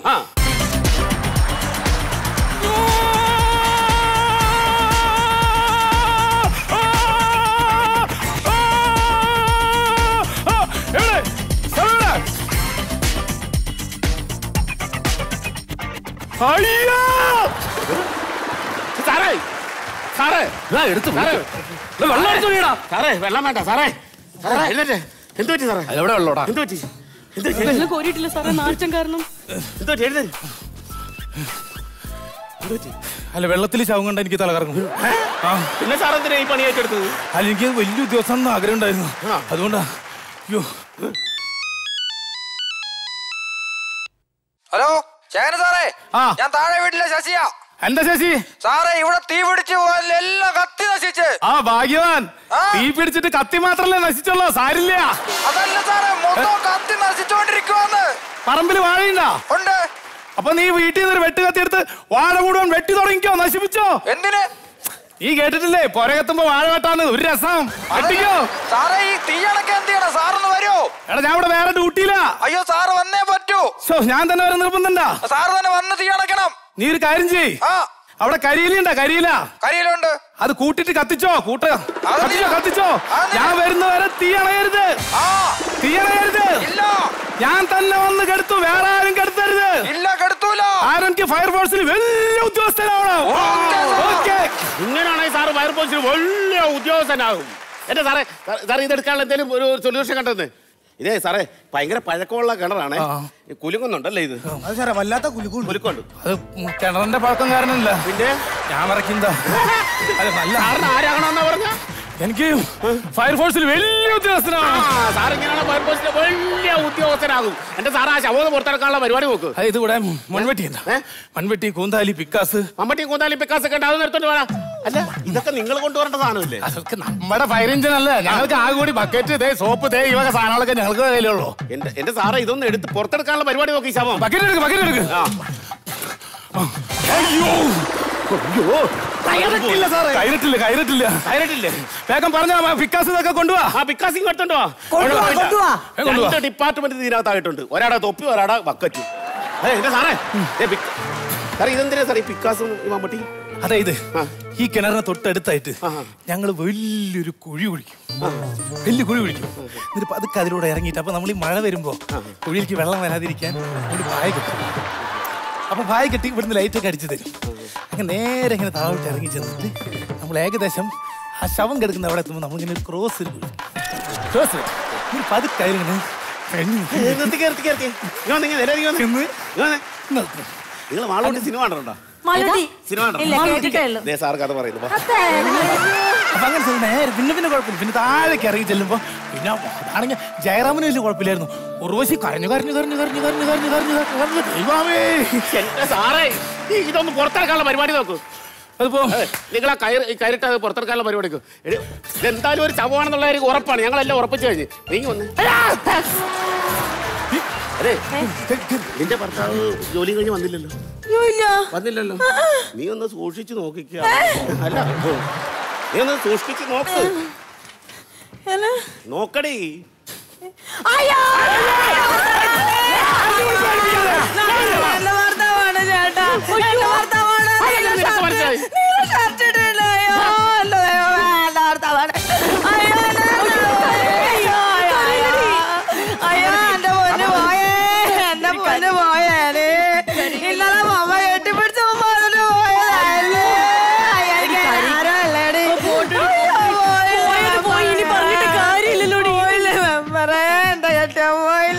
അയ്യോ സാറേ സാറേ എടുത്തു സാറേ വെള്ളം എടുത്തു വീടാ സാറേ വെള്ളം വേണ്ട സാറേ സാറേ എഴുന്നേറ്റ് എന്ത് പറ്റി സാറേ എവിടെ വെള്ളോടാ എന്ത് പറ്റി എന്ത് പറ്റി? വെള്ളം കോരിയിട്ടില്ല സാറേ നാഴ്ചം കാരണം എന്ത് പറ്റി എഴുന്നേറ്റ് എന്ത് പറ്റി അല്ല വെള്ളത്തിൽ ശവം കണ്ട എനിക്ക് തലകറങ്ങും ആ പിന്നെ സാർ എന്തിനാ ഈ പണി ഏറ്റെടുത്തത് അല്ല എനിക്ക് വലിയ ഉദ്യോഗസ്ഥൻ എന്ന് ആഗ്രഹം ഉണ്ടായിരുന്നു അതുകൊണ്ടാ അയ്യോ ഹലോ ശേഖര സാറേ ആ. ഞാൻ താഴെ വീട്ടിലെ ശശിയാ എന്താ ശശി സാറേ ഇവിടെ തീ പിടിച്ച് പോയാൽ എല്ലാം കത്തി നശിച്ച് ആ ഭാഗ്യവാൻ തീ പിടിച്ചിട്ട് കത്തി മാത്രല്ലേ നശിച്ചുള്ളൂ സാരില്ല അതല്ല സാറേ മൊത്തം കത്തി നശിച്ചോണ്ടിരിക്കുവാന്ന് പറമ്പിൽ വാഴയുണ്ടാ ഉണ്ട് അപ്പൊ നീ വീട്ടിൽ നിന്ന് ഒരു വെട്ട് കത്തി എടുത്ത് വാഴ മുഴുവൻ വെട്ടി തുടങ്ങിക്കോ നശിപ്പിച്ചോ എന്തിന് നീ കേട്ടിട്ടില്ലേ പുര കത്തുമ്പോ വാഴ വെട്ടാന്ന് ഒരു രസം വെട്ടിക്കോ സാറേ ഈ തീ അടക്കം എന്ത് ചെയ്യണം സാറൊന്ന് വരുമോ എടാ ഞാൻ ഇവിടെ വേറെ ഡ്യൂട്ടിയില്ല അയ്യോ സാറ് വന്നേ പറ്റൂ ശോ, ഞാൻ തന്നെ വരെ നിർബന്ധണ്ടാ സാറ് തന്നെ വന്ന് തീ അടയ്ക്കണം നീ ഒരു കാര്യം ചെയ് അവിടെ കരിയിലുണ്ടാ കരിയില കരിയിലുണ്ട് അത് കൂട്ടിട്ട് കത്തിച്ചോ കൂട്ട കത്തിച്ചോ കത്തിച്ചോ ഞാൻ വരുന്നവരെ തീ അണയരുത് തീ അണയരുത് ഞാൻ തന്നെ വന്ന് കെടുത്തു വേറെ ആരും കെടുത്തരുത് ഇല്ല കെടുത്തൂല ആരും എനിക്ക് ഫയർഫോഴ്സിൽ വലിയ ഉദ്യോഗസ്ഥനാവണം ഓക്കെ ഇങ്ങനെയാണെങ്കിൽ സാറ് ഫയർഫോഴ്സിൽ വലിയ ഉദ്യോഗസ്ഥനാകും എന്റെ സാറേ സാ- സാർ ഇതെടുക്കാനുള്ള എന്തെങ്കിലും ഒരു സൊല്യൂഷൻ കണ്ടെന്ന് ഇതേ സാറേ ഭയങ്കര പഴക്കമുള്ള കിണറാണ് കുലുങ്ങുന്നുണ്ടല്ലേ ഇത് അത് സാറേ വല്ലാത്ത കുലുക്കുണ്ട് കുലുക്കുണ്ട് അത് കിണറിന്റെ പഴക്കം കാരണമല്ല പിന്നെ ഞാൻ മറക്കുന്നതാ അത് നല്ല സാറിന് ആരാകണമെന്നാ പറഞ്ഞ എനിക്ക് ഫയർഫോഴ്സിൽ വലിയ ഉദ്യോഗസ്ഥനാണ് സാർ ഇങ്ങനെയാണ് ഫയർഫോഴ്സിലെ വലിയ ഉദ്യോഗസ്ഥനാകും എന്റെ സാർ ആ ശവോധം പുറത്തിറക്കാനുള്ള പരിപാടി നോക്ക് അത് ഇത് ഇവിടെ മൺവെട്ടി എന്താ മൺവെട്ടി കൂന്താലി പിക്കാസ് മമ്മട്ടി കൂന്താലി പിക്കാസ് ഒക്കെ ഉണ്ട് അത് നിർത്തോണ്ട് വേണം അല്ല ഇതൊക്കെ നിങ്ങൾ കൊണ്ടുവരേണ്ട സാധനമില്ലേ അതൊക്കെ നമ്മുടെ ഫയർ എഞ്ചിൻ അല്ല ഞങ്ങൾക്ക് ആകെ കൂടി ബക്കറ്റ് ദേ സോപ്പ് ദേ ഈ വക സാധനങ്ങളൊക്കെ ഞങ്ങൾക്ക് കയ്യിലുള്ളൂ എന്റെ എന്റെ സാറേ ഇതൊന്ന് എടുത്ത് പുറത്തെടുക്കാനുള്ള പരിപാടി നോക്കി ശവം ബക്കറ്റ് എടുക്ക് ബക്കറ്റ് എടുക്ക് ആ അയ്യോ അയ്യോ കയറിട്ടില്ല സാറേ കയറിട്ടില്ല കയറിട്ടില്ല കയറിട്ടില്ലേ വേഗം പറഞ്ഞാ പിക്കാസ് ഇതൊക്കെ കൊണ്ടുപോവാ ആ പിക്കാസ് ഇങ്ങോട്ട് കൊണ്ടുവാ കൊണ്ടുവാ, കൊണ്ടുവാ. ഏ, കൊണ്ടുവാ. രണ്ട് ഡിപ്പാർട്ട്മെന്റ് ഇതിനകത്തായിട്ടുണ്ട് ഒരാടെ തൊപ്പി ഒരാടെ ബക്കറ്റ് അതെ എന്റെ സാറേ ദേ പിക്ക- സാറേ ഇതെന്തിനാ സാറേ ഈ പിക്കാസും ഈ മമ്മട്ടി അതെ ഇത് ഈ കിണറിന് തൊട്ടടുത്തായിട്ട് ഞങ്ങൾ വലിയൊരു കുഴി കുഴിക്കും വലിയ കുഴി കുഴിക്കും എന്നിട്ട് പതുക്കെ അതിലൂടെ ഇറങ്ങിയിട്ട് അപ്പൊ നമ്മൾ ഈ മഴ വരുമ്പോ കുഴിയിലേക്ക് വെള്ളം വരാതിരിക്കാൻ ഒരു പായ കെട്ടും അപ്പൊ പായ കെട്ടി ഇവിടുന്ന് ലൈറ്റ് ഒക്കെ അടിച്ചു തരും അങ്ങനെ നേരെ ഇങ്ങനെ താഴോട്ട് ഇറങ്ങി ചെന്നിട്ട് നമ്മൾ ഏകദേശം ആ ശവം കിടക്കുന്ന അവിടെ എത്തുമ്പോൾ നമ്മളിങ്ങനെ ഒരു ക്രോസ് ക്രോസ് പതുക്കെ അതിലിങ്ങനെ നിർത്തി നിർത്തി നിർത്തി ഇങ്ങ് വന്ന് ഇങ്ങ് നേരെ ഇങ്ങ് വന്ന്. ഇങ്ങ് വന്ന്. നിങ്ങൾ മാളൂട്ടി സിനിമ കണ്ടിട്ടുണ്ടോ മാളൂട്ടി? സിനിമ കണ്ടോ? ഇല്ല, കേട്ടിട്ടേ ഉള്ളൂ. ദേ സാർ കഥ പറയുന്നു വാ. അപ്പൊ അങ്ങനെ ചെയ്ത് നേരെ പിന്നെ പിന്നെ കുഴപ്പമില്ല പിന്നെ താഴേക്ക് ഇറങ്ങി ചെല്ലുമ്പോ പിന്നെ അതാണെങ്കിൽ ജയറാമിന് വലിയ കുഴപ്പമില്ലായിരുന്നു ഉർവശി കരഞ്ഞു കരഞ്ഞു കരഞ്ഞു കരഞ്ഞു കരഞ്ഞു കരഞ്ഞു കരഞ്ഞു കരഞ്ഞു കരഞ്ഞു ദൈവമേ എന്റെ സാറേ ഈ ഇതൊന്ന് പുറത്തിറക്കാനുള്ള പരിപാടി നോക്കൂ അതിപ്പോ നിങ്ങൾ ആ കയറ് ഈ കയറിട്ട് അത് പുറത്തിറക്കാനുള്ള പരിപാടി നോക്കൂ എടി, ഇതെന്തായാലും ഒരു ശവമാണെന്നുള്ള കാര്യം ഉറപ്പാണ് ഞങ്ങളെല്ലാം ഉറപ്പിച്ചു കഴിഞ്ഞ് നീ വന്ന് അതെ നിന്റെ ഭർത്താവ് ജോലി കഴിഞ്ഞ് വന്നില്ലല്ലോ വന്നില്ലല്ലോ നീ ഒന്ന് സൂക്ഷിച്ചു നോക്കിക്ക അല്ല നീ ഒന്ന് സൂക്ഷിച്ച് നോക്ക് നോക്കടി അയ്യോ എന്റെ ഭർത്താവാണ് ചേട്ടാ എന്റെ ഭർത്താവാണ് നിങ്ങൾ ഷർട്ട് ഇട്ടില്ല അയ്യോ എന്റെ ദൈവമേ എന്റെ ഭർത്താവാണ് അയ്യോ എന്റെ അയ്യോ അയ്യോ അയ്യോ എന്റെ പൊന്ന് പോയേ എന്റെ പൊന്ന് പോയേനെ ഇന്നലെ മമ്മ കെട്ടിപ്പിടിച്ച് പറഞ്ഞിട്ട് പോയതല്ലേ അയ്യോ എനിക്ക് ആരോ അല്ലേടി പോയി ഇനി പറഞ്ഞിട്ട് കാര്യമില്ലല്ലോ പോയില്ലേ മെമ്പറേ എന്റെ കെട്ടിയ പോയില്ല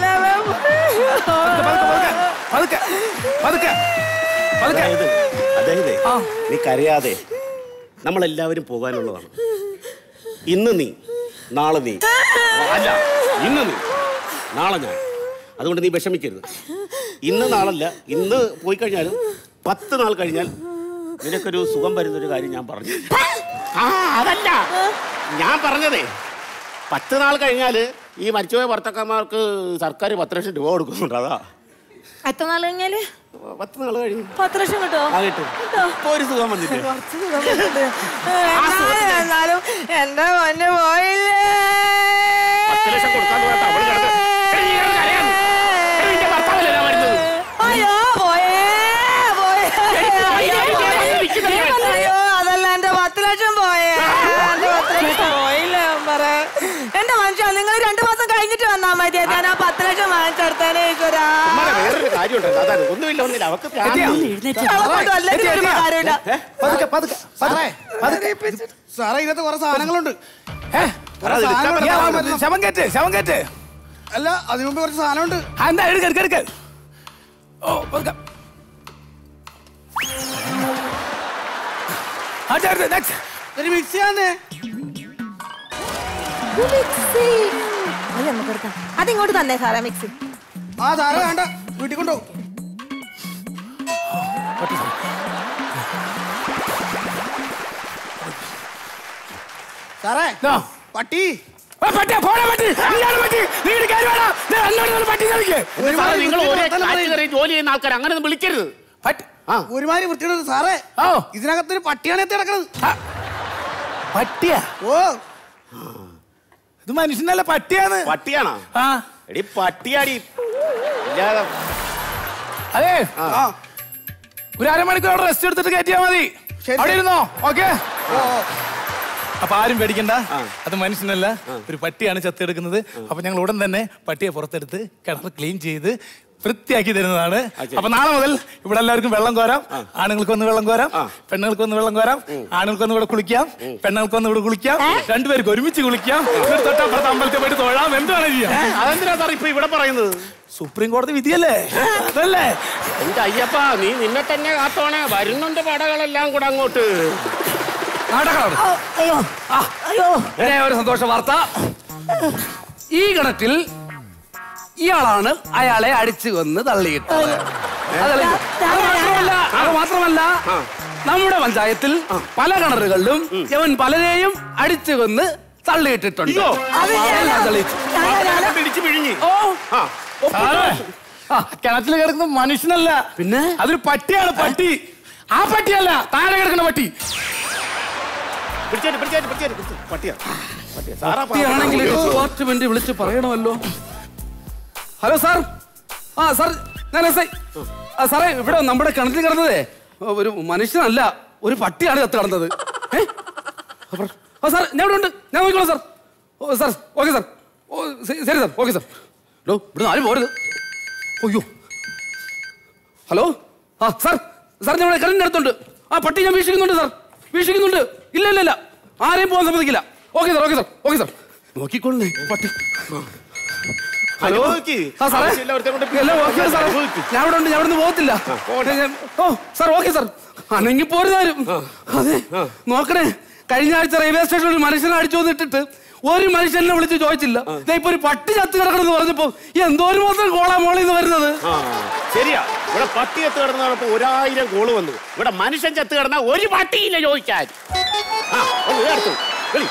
പതുക്കെ പതുക്കെ പതുക്കെ അതായത് അതായത് നീ കരയാതെ നമ്മളെല്ലാവരും പോകാനുള്ളതാണ് ഇന്ന് നീ നാളെ നീ അല്ല ഇന്ന് നീ നാളെ ഞാൻ അതുകൊണ്ട് നീ വിഷമിക്കരുത് ഇന്ന് നാളല്ല ഇന്ന് പോയി കഴിഞ്ഞാലും പത്ത് നാൾ കഴിഞ്ഞാൽ നിനക്കൊരു സുഖം വരുന്നൊരു കാര്യം ഞാൻ പറഞ്ഞു ആ അതല്ല ഞാൻ പറഞ്ഞതേ പത്ത് നാൾ കഴിഞ്ഞാൽ ഈ മരിച്ചുപോയ ഭർത്താക്കന്മാർക്ക് സർക്കാർ പത്ത് ലക്ഷം രൂപ കൊടുക്കുന്നുണ്ട് അതാ എത്ര നാൾ കഴിഞ്ഞാല് പത്ത് നാൾ കഴിഞ്ഞു പത്ത് ലക്ഷം കിട്ടോ ആ കിട്ടും ഇപ്പൊ ഒരു സുഖം വന്നിട്ട് കുറച്ച് സുഖം കിട്ടുന്നുണ്ട്. എന്നാലും- എന്നാലും എന്റെ പൊന്ന് പോയില്ലേ പത്ത് ലക്ഷം കൊടുക്കാൻ പോയിട്ട് അവള് കിടന്ന് എടി, നീ കിടന്ന് കരയാന്ന്. എടി, നിന്റെ ഭർത്താവല്ലേ ഞാൻ വരുന്നത്? അയ്യോ പോയേ പോയേ അയ്യോ, അയ്യോ, അയ്യോ അതല്ല എന്റെ പത്ത് ലക്ഷം പോയേ എന്റെ പത്ത് ലക്ഷം പോയില്ല പറ എന്റെ മനുഷ്യ നിങ്ങൾ രണ്ടു മാസം കഴിഞ്ഞിട്ട് വന്നാ മതി ഞാൻ ആ പത്ത് ലക്ഷം വാങ്ങിച്ചെടുത്തേനെ ഈശ്വരാ ഉമ്മാടെ വേറൊരു കാര്യമുണ്ട് അതാണ് ഒന്നുമില്ല ഒന്നുമില്ല അവക്ക് പ്രാന്ത്. അവളെക്കൊണ്ട് അല്ലെങ്കിൽ ഒരു കാര്യമില്ല പതുക്കെ പതുക്കെ പതുക്കെ സാറേ ഇതിനകത്ത് കുറെ സാധനങ്ങളുണ്ട് സാറേ, അത് എടുക്കാൻ പറ്റില്ല. ശവം കയറ്റ് ശവം കയറ്റ് അല്ല അതിനു മുമ്പ് കുറച്ച് സാധനമുണ്ട് ആ, എന്താ എടുക്ക എടുക്ക എടുക്ക ഓ പതുക്കെ ആ ചേർത്ത് നെക്സ്റ്റ് ഒരു മിക്സിയാന്നേ മിക്സി അത് നമുക്ക് എടുക്കാം അതിങ്ങോട്ട് തന്നെ സാറേ മിക്സി ആ സാറേ വേണ്ട വീട്ടിൽ കൊണ്ടുപോകും സാറേ പട്ടി പട്ടിയാ പോടാ പട്ടി നീയാണ് പട്ടി നീ ഇങ്ങോട്ട് കയറി വാടാ. ദേ, അങ്ങോട്ട് വന്ന് പട്ടി നോക്കിയേ സാറേ, നിങ്ങൾ ഒരേ കാറ്റഗറി ജോലി ചെയ്യുന്ന ആൾക്കാർ അങ്ങനെ ഒന്നും വിളിക്കരുത് ഒരുമാതിരി വൃത്തിയുടെ സാറേ ഇതിനകത്തൊരു പട്ടിയാണ് എത്തി കിടക്കുന്നത് പട്ടിയാ ഓ ഇത് മനുഷ്യനല്ല പട്ടിയാണ് പട്ടിയാണോ ആ എടി പട്ടിയാടി ഇല്ലാതെ അതെ ഒരു അരമണിക്കൂർ റെസ്റ്റ് എടുത്തിട്ട് കയറ്റിയാ മതി അവിടെ ഇരുന്നോ ഓക്കെ അപ്പൊ ആരും പേടിക്കണ്ട അത് മനുഷ്യനല്ല ഒരു പട്ടിയാണ് ചത്തെടുക്കുന്നത് അപ്പൊ ഞങ്ങൾ ഉടൻ തന്നെ പട്ടിയെ പുറത്തെടുത്ത് കിണർ ക്ലീൻ ചെയ്ത് വൃത്തിയാക്കി തരുന്നതാണ് അപ്പൊ നാളെ മുതൽ ഇവിടെ എല്ലാവർക്കും വെള്ളം കോരാം ആണുങ്ങൾക്ക് വന്ന് വെള്ളം കോരാം പെണ്ണുങ്ങൾക്ക് വന്ന് വെള്ളം കോരാം ആണുങ്ങൾക്ക് വന്ന് ഇവിടെ കുളിക്കാം പെണ്ണുങ്ങൾക്ക് വന്ന് ഇവിടെ കുളിക്കാം രണ്ടുപേർക്ക് ഒരുമിച്ച് കുളിക്കാം എന്നിട്ട് തൊട്ടപ്പുറത്ത് അമ്പലത്തിൽ പോയിട്ട് തൊഴാം എന്താണ് ചെയ്യാം അതെന്തിനാ സാർ ഇപ്പൊ ഇവിടെ പറയുന്നത് സുപ്രീം കോടതി വിധിയല്ലേ അതല്ലേ എന്റെ അയ്യപ്പ നീ നിന്നെ തന്നെ കാത്തോണേ വരുന്നുണ്ട് പടകളെല്ലാം കൂടെ അങ്ങോട്ട് ഇനി ഒരു സന്തോഷ വാർത്ത ഈ ഗണത്തിൽ ഇയാളാണ് അയാളെ അടിച്ചു കൊന്ന് തള്ളിയിട്ടത് അതല്ല, അത് മാത്രമല്ല അത് മാത്രമല്ല നമ്മുടെ പഞ്ചായത്തിൽ പല കിണറുകളിലും ഇവൻ പലരെയും അടിച്ചു കൊന്ന് തള്ളിയിട്ടിട്ടുണ്ട് അയ്യോ, അത് എല്ലാം തെളിയിച്ചു. പിടിച്ചു പിഴിഞ്ഞ് ഓ സാറേ, ആ, കിണറ്റിൽ കിടക്കുന്ന മനുഷ്യനല്ല പിന്നെ അതൊരു പട്ടിയാണ് പട്ടി ആ പട്ടിയല്ല താഴെ കിടക്കുന്ന പട്ടി പിടിച്ചേര് പിടിച്ചേര് പിടിച്ചേര് പിടിച്ച്. പട്ടിയാ പട്ടിയാ സാറാ പട്ടിയാണെങ്കിൽ ഡിപ്പാർട്ട്മെന്റ് വിളിച്ച് പറയണമല്ലോ ഹലോ സാർ ആ സാർ ഞാൻ എസ് ഐ ആ സാറേ ഇവിടെ നമ്മുടെ കിണറ്റിൽ കിടന്നതേ ഒരു മനുഷ്യനല്ല ഒരു പട്ടിയാണ് കത്ത് കിടന്നത് ഏ? അപ്പുറം. ആ സാർ ഞാൻ ഇവിടെ ഉണ്ട് ഞാൻ നോക്കിക്കോളാം sir oh sir okay sir oh ശരി ശരി സാർ ഓക്കെ സാർ ഡോ ഇവിടെ ആരും പോരുത് അയ്യോ ഹലോ ആ സാർ സാർ ഞാൻ ഇവിടെ കിണറ്റിൻ്റെ അടുത്തുണ്ട് ആ പട്ടി ഞാൻ വീക്ഷിക്കുന്നുണ്ട് സാർ വീക്ഷിക്കുന്നുണ്ട് ഇല്ല ഇല്ല ഇല്ല ആരെയും പോകാൻ സമ്മതിക്കില്ല okay sir okay sir okay sir നോക്കിക്കൊള്ളേ പട്ടി ഹലോ അനുഭവിക്ക്. ആ സാറേ ആവശ്യമില്ല, ഒരുത്തനെ കൊണ്ട് എല്ലാം ഓക്കെ സാറേ അനുഭവിക്ക്. ഞാൻ ഇവിടെ ഉണ്ട് ഞാൻ ഇവിടെ നിന്ന് പോകത്തില്ല ഞാൻ- ഓ സാർ ഓക്കെ സാർ അനങ്ങി പോരുതാരും അതെ നോക്കണേ കഴിഞ്ഞ ആഴ്ച റെയിൽവേ സ്റ്റേഷനിൽ ഒരു മനുഷ്യനെ അടിച്ചു വന്നിട്ടിട്ട് ഒരു മനുഷ്യനെ വിളിച്ച് ചോദിച്ചില്ല ദേ ഇപ്പൊ ഒരു പട്ടി ചത്ത് കിടക്കണമെന്ന് പറഞ്ഞപ്പോ എന്തോരം മാത്രം കോളാ മോളിൽ നിന്ന് വരുന്നത് ആ, ശരിയാ ഇവിടെ പട്ടി ചത്ത് കിടന്നപ്പോ ഒരായിരം കോള് വന്നു ഇവിടെ മനുഷ്യൻ ചത്ത് കിടന്ന ഒരു പട്ടിയില്ല ചോദിക്കാൻ ആ ഒന്ന് ദേ അടുത്ത്. വിളി.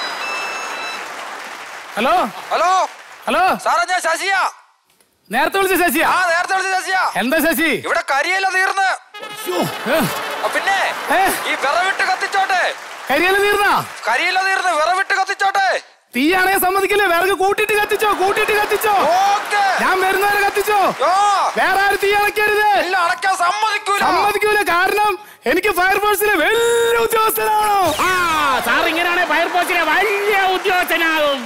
ഹലോ ഹലോ ഹലോ സാറേ ഞാൻ ശശിയാ നേരത്തെ വിളിച്ച ശശിയാ ആ നേരത്തെ വിളിച്ച ശശിയാ എന്താ ശശി ഇവിടെ കരിയല്ല തീർന്ന് ആ, പിന്നെ ഈ വിറവിട്ട് കത്തിച്ചോട്ടെ കരിയല തീർന്നാ കരിയില്ല തീർന്ന് വിറവിട്ട് കത്തിച്ചോട്ടെ തീയാണെ സമ്മതിക്കില്ലേ വിറക് കൂട്ടിട്ട് കത്തിച്ചോ കൂട്ടിട്ട് കത്തിച്ചോ ഞാൻ വരുന്നവരെ കത്തിച്ചോ വേറെ ആരും തീ അണയ്ക്കരുത് ഇല്ല അടയ്ക്കാൻ സമ്മതിക്കൂല സമ്മതിക്കൂല കാരണം എനിക്ക് ഫയർഫോഴ്സിലെ വലിയ ഉദ്യോഗസ്ഥനാണോ ആ സാർ ഇങ്ങനെയാണെ ഫയർഫോഴ്സിലെ വലിയ ഉദ്യോഗസ്ഥനാകും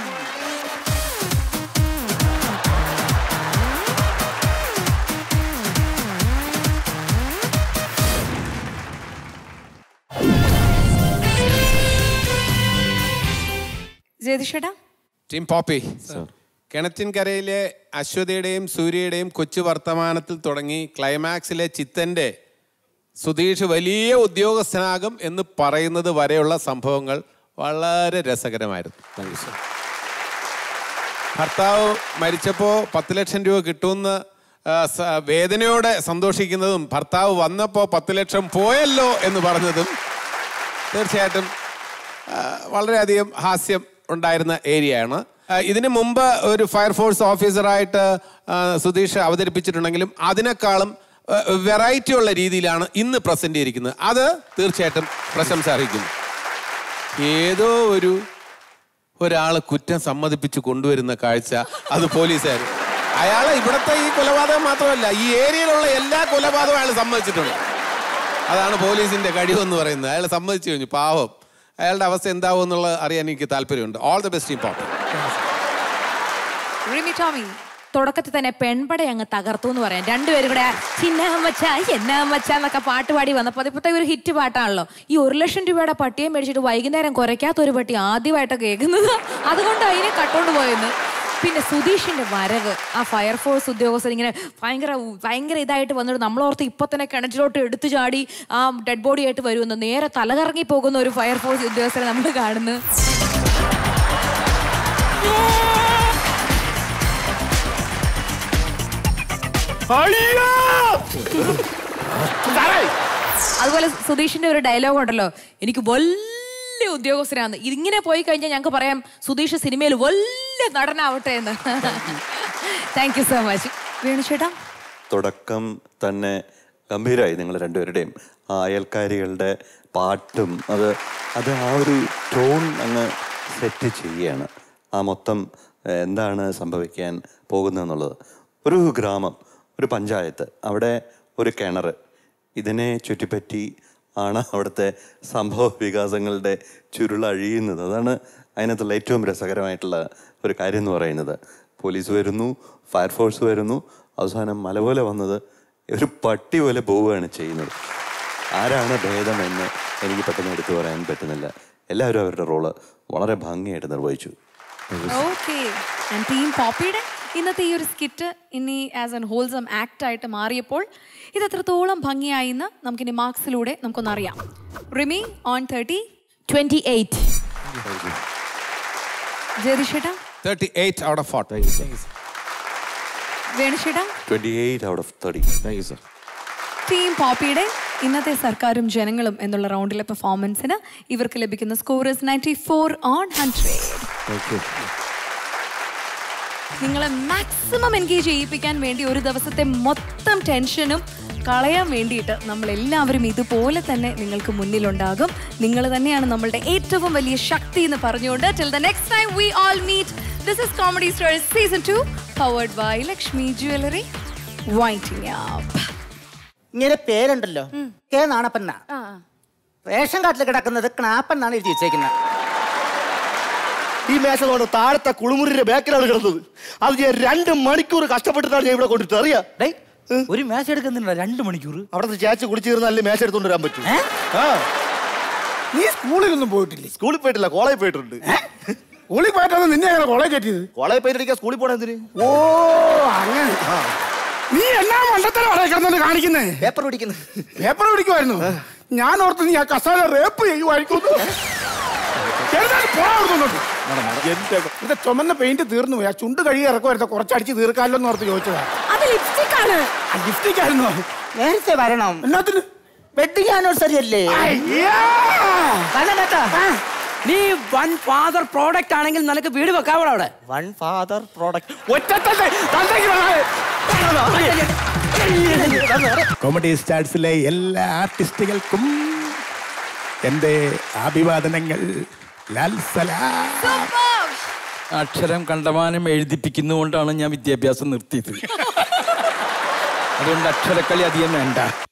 ജയതിഷേട്ടാ ടീം പോപ്പി കിണറ്റിൻകരയിലെ അശ്വതിയുടെയും സൂര്യയുടെയും കൊച്ചു വർത്തമാനത്തിൽ തുടങ്ങി ക്ലൈമാക്സിലെ ചിത്തന്റെ സുധീഷ് വലിയ ഉദ്യോഗസ്ഥനാകും എന്ന് പറയുന്നത് വരെയുള്ള സംഭവങ്ങൾ വളരെ രസകരമായിരുന്നു താങ്ക് യു സർ ഭർത്താവ് മരിച്ചപ്പോൾ പത്ത് ലക്ഷം രൂപ കിട്ടുമെന്ന് ആ, സ- വേദനയോടെ സന്തോഷിക്കുന്നതും ഭർത്താവ് വന്നപ്പോൾ പത്ത് ലക്ഷം പോയല്ലോ എന്ന് പറഞ്ഞതും തീർച്ചയായിട്ടും ആ, വളരെയധികം ഹാസ്യം ഉണ്ടായിരുന്ന ഏരിയയാണ് ആ, ഇതിനു മുമ്പ് ഒരു ഫയർഫോഴ്സ് ഓഫീസറായിട്ട് ആ, സുധീഷ് അവതരിപ്പിച്ചിട്ടുണ്ടെങ്കിലും അതിനേക്കാളും വെറൈറ്റി ഉള്ള രീതിയിലാണ് ഇന്ന് പ്രസന്റ് ചെയ്തിരിക്കുന്നത് അത് തീർച്ചയായിട്ടും പ്രശംസ അർഹിക്കുന്നു ഏതോ ഒരു ഒരാള് കുറ്റം സമ്മതിപ്പിച്ച് കൊണ്ടുവരുന്ന കാഴ്ച അത് പോലീസുകാർ അയാളെ ഇവിടുത്തെ ഈ കൊലപാതകം മാത്രമല്ല ഈ ഏരിയയിലുള്ള എല്ലാ കൊലപാതകവും അയാൾ സമ്മതിച്ചിട്ടുണ്ട് അതാണ് പോലീസിന്റെ കഴിവെന്ന് പറയുന്നത് അയാൾ സമ്മതിച്ചു കഴിഞ്ഞു പാവം അയാളുടെ അവസ്ഥ എന്താവും എന്നുള്ളത് അറിയാൻ എനിക്ക് താല്പര്യമുണ്ട് all the best important Rimi Tomy തുടക്കത്തിൽ തന്നെ പെൺപട അങ്ങ് തകർത്തു എന്ന് പറയാം രണ്ടുപേരും കൂടെ ചിന്നമ്മച്ച എന്നമ്മച്ച എന്നൊക്കെ പാട്ട് പാടി വന്നപ്പോൾ അതിപ്പോഴത്തെ ഒരു ഹിറ്റ് പാട്ടാണല്ലോ ഈ ഒരു ലക്ഷം രൂപയുടെ പട്ടിയെ മേടിച്ചിട്ട് വൈകുന്നേരം കുറയ്ക്കാത്ത ഒരു പട്ടി ആദ്യമായിട്ട് കേൾക്കുന്നത് അതുകൊണ്ട് അതിനെ കട്ടോണ്ട് പോയെന്ന് പിന്നെ സുധീഷിന്റെ വരവ് ആ ഫയർഫോഴ്സ് ഉദ്യോഗസ്ഥർ ഇങ്ങനെ ഭയങ്കര ഭയങ്കര ഇതായിട്ട് വന്നിട്ട് നമ്മളോർത്ത് ഇപ്പൊ തന്നെ കിണറ്റിലോട്ട് എടുത്തു ചാടി ആ ഡെഡ് ബോഡി ആയിട്ട് വരുമെന്ന് നേരെ തലകറങ്ങി പോകുന്ന ഒരു ഫയർഫോഴ്സ് ഉദ്യോഗസ്ഥരെ നമ്മൾ കാണുന്നു അതുപോലെ സുധീഷിന്റെ ഒരു ഡയലോഗ് ഉണ്ടല്ലോ എനിക്ക് വലിയ ഉദ്യോഗസ്ഥനാണ് ഇതിങ്ങനെ പോയി കഴിഞ്ഞാൽ ഞങ്ങൾക്ക് പറയാം സുധീഷ് സിനിമയിൽ വലിയ നടനാവട്ടെ എന്ന് thank you so much Venu ചേട്ടാ തുടക്കം തന്നെ ഗംഭീരമായി നിങ്ങൾ രണ്ടുപേരുടെയും ആ അയൽക്കാരികളുടെ പാട്ടും അത് അത് ആ ഒരു ടോൺ അങ്ങ് സെറ്റ് ചെയ്യുകയാണ് ആ മൊത്തം ഏഹ്, എന്താണ് സംഭവിക്കാൻ പോകുന്നതെന്നുള്ളത് ഒരു ഗ്രാമം ഒരു പഞ്ചായത്ത് അവിടെ ഒരു കിണർ ഇതിനെ ചുറ്റിപ്പറ്റി ആണ് അവിടുത്തെ സംഭവ വികാസങ്ങളുടെ ചുരുളഴിയുന്നത് അതാണ് അതിനകത്തുള്ള ഏറ്റവും രസകരമായിട്ടുള്ള ഒരു കാര്യം എന്ന് പറയുന്നത് പോലീസ് വരുന്നു ഫയർഫോഴ്സ് വരുന്നു അവസാനം മല പോലെ വന്നത് ഒരു പട്ടി പോലെ പോവുകയാണ് ചെയ്യുന്നത് ആരാണ് ഭേദമെന്ന് എനിക്ക് പെട്ടെന്ന് എടുത്തു പറയാൻ പറ്റുന്നില്ല എല്ലാവരും അവരുടെ റോള് വളരെ ഭംഗിയായിട്ട് നിർവഹിച്ചു ഓക്കെ ആൻഡ് ടീം പോപ്പിയുടെ ഇന്നത്തെ ഈ ഒരു സ്കിറ്റ് ഇനി ആസ് എൻ ഹോൾസം ആക്ട് ആയിട്ട് മാറിയപ്പോൾ ഇത് എത്രത്തോളം ഭംഗിയായി എന്ന് നമുക്കിനി മാർക്സിലൂടെ നമുക്കൊന്ന് അറിയാം Rimi on thirty twenty eight ജയതിഷേട്ടാ thirty eight out of forty വേണുഷേട്ടാ twenty eight out of thirty thank you sir team പോപ്പിയുടെ ഇന്നത്തെ സർക്കാരും ജനങ്ങളും എന്നുള്ള റൗണ്ടിലെ പെർഫോമൻസിന് ഇവർക്ക് ലഭിക്കുന്ന score is ninety four on hundred thank you നിങ്ങളെ മാക്സിമം എൻഗേജ് ചെയ്യിപ്പിക്കാൻ വേണ്ടി ഒരു ദിവസത്തെ മൊത്തം ടെൻഷനും കളയാൻ വേണ്ടിയിട്ട് നമ്മൾ എല്ലാവരും ഇതുപോലെ തന്നെ നിങ്ങൾക്ക് മുന്നിലുണ്ടാകും നിങ്ങൾ തന്നെയാണ് നമ്മളുടെ ഏറ്റവും വലിയ ശക്തി എന്ന് പറഞ്ഞുകൊണ്ട് till the next time we all meet this is comedy stories season two powered by Lakshmi jewellery waiting up ഇങ്ങനെ പേരുണ്ടല്ലോ കെ നാണപ്പന്ന റേഷൻ കാർഡിൽ കിടക്കുന്നത് ക്നാപ്പെന്നാണ് എഴുതി വെച്ചേക്കുന്നത് ഈ മേശ കൊണ്ട് താഴത്തെ കുളിമുറിയുടെ ബാക്കിലാണ് കിടന്നത് അത് ഞാൻ രണ്ട് മണിക്കൂർ കഷ്ടപ്പെട്ടിട്ടാണ് ഞാൻ ഇവിടെ കൊണ്ടിട്ട് അറിയാം ഒരു മേശ എടുക്കുന്നുണ്ടോ രണ്ട് മണിക്കൂർ അവിടുത്തെ ചേച്ചി കുടിച്ചിരുന്നല്ലേ മേശ എടുത്തോണ്ട് വരാൻ പറ്റും ആ നീ സ്കൂളിലൊന്നും പോയിട്ടില്ലേ സ്കൂളിൽ പോയിട്ടില്ല കോളേജിൽ പോയിട്ടുണ്ട് സ്കൂളിൽ പോയിട്ടാണ് നിന്നെ അങ്ങനെ കോളേജ് കയറ്റിയത് കോളേജിൽ പോയിട്ട് സ്കൂളിൽ പോണ എന്തിന് ഓ അങ്ങനെ നീ എന്നാ മണ്ടത്തരം അവിടെ കിടന്നത് കാണിക്കുന്നേ പേപ്പർ പിടിക്കുന്നു പേപ്പർ പിടിക്കുമായിരുന്നു ഞാൻ ഓർത്ത് നീ ആ കസാല റേപ്പ് ചെയ്യുമായിരിക്കും ഇത് ചുമന്ന പെയിന്റ് തീർന്നു പോയി ആ ചുണ്ട് കഴുകി ഇറക്കുമായിരുന്നു കുറച്ചടിച്ച് തീർക്കാമല്ലോ എന്ന് ഓർത്ത് ചോദിച്ചതാ അത് ലിപ്സ്റ്റിക് ആണ് ലിപ്സ്റ്റിക് ആയിരുന്നു നേരത്തെ വരണം എന്നാത്തിന് വെഡിങ് ആനിവേഴ്സറി അല്ലേ കാരണം കേട്ടാ നീ വൺ ഫാദർ പ്രോഡക്റ്റ് ആണെങ്കിൽ നിനക്ക് വീട് വെക്കാവോ അവിടെ വൺ ഫാദർ പ്രോഡക്റ്റ് കോമഡി സ്റ്റാർസിലെ എല്ലാ ആർട്ടിസ്റ്റുകൾക്കും എൻ്റെ അഭിവാദനങ്ങൾ ലാൽ സലാം അക്ഷരം കണ്ടമാനം എഴുതിപ്പിക്കുന്നതുകൊണ്ടാണ് ഞാൻ വിദ്യാഭ്യാസം നിർത്തിയത് അതുകൊണ്ട് അക്ഷരക്കളി അധികം വേണ്ട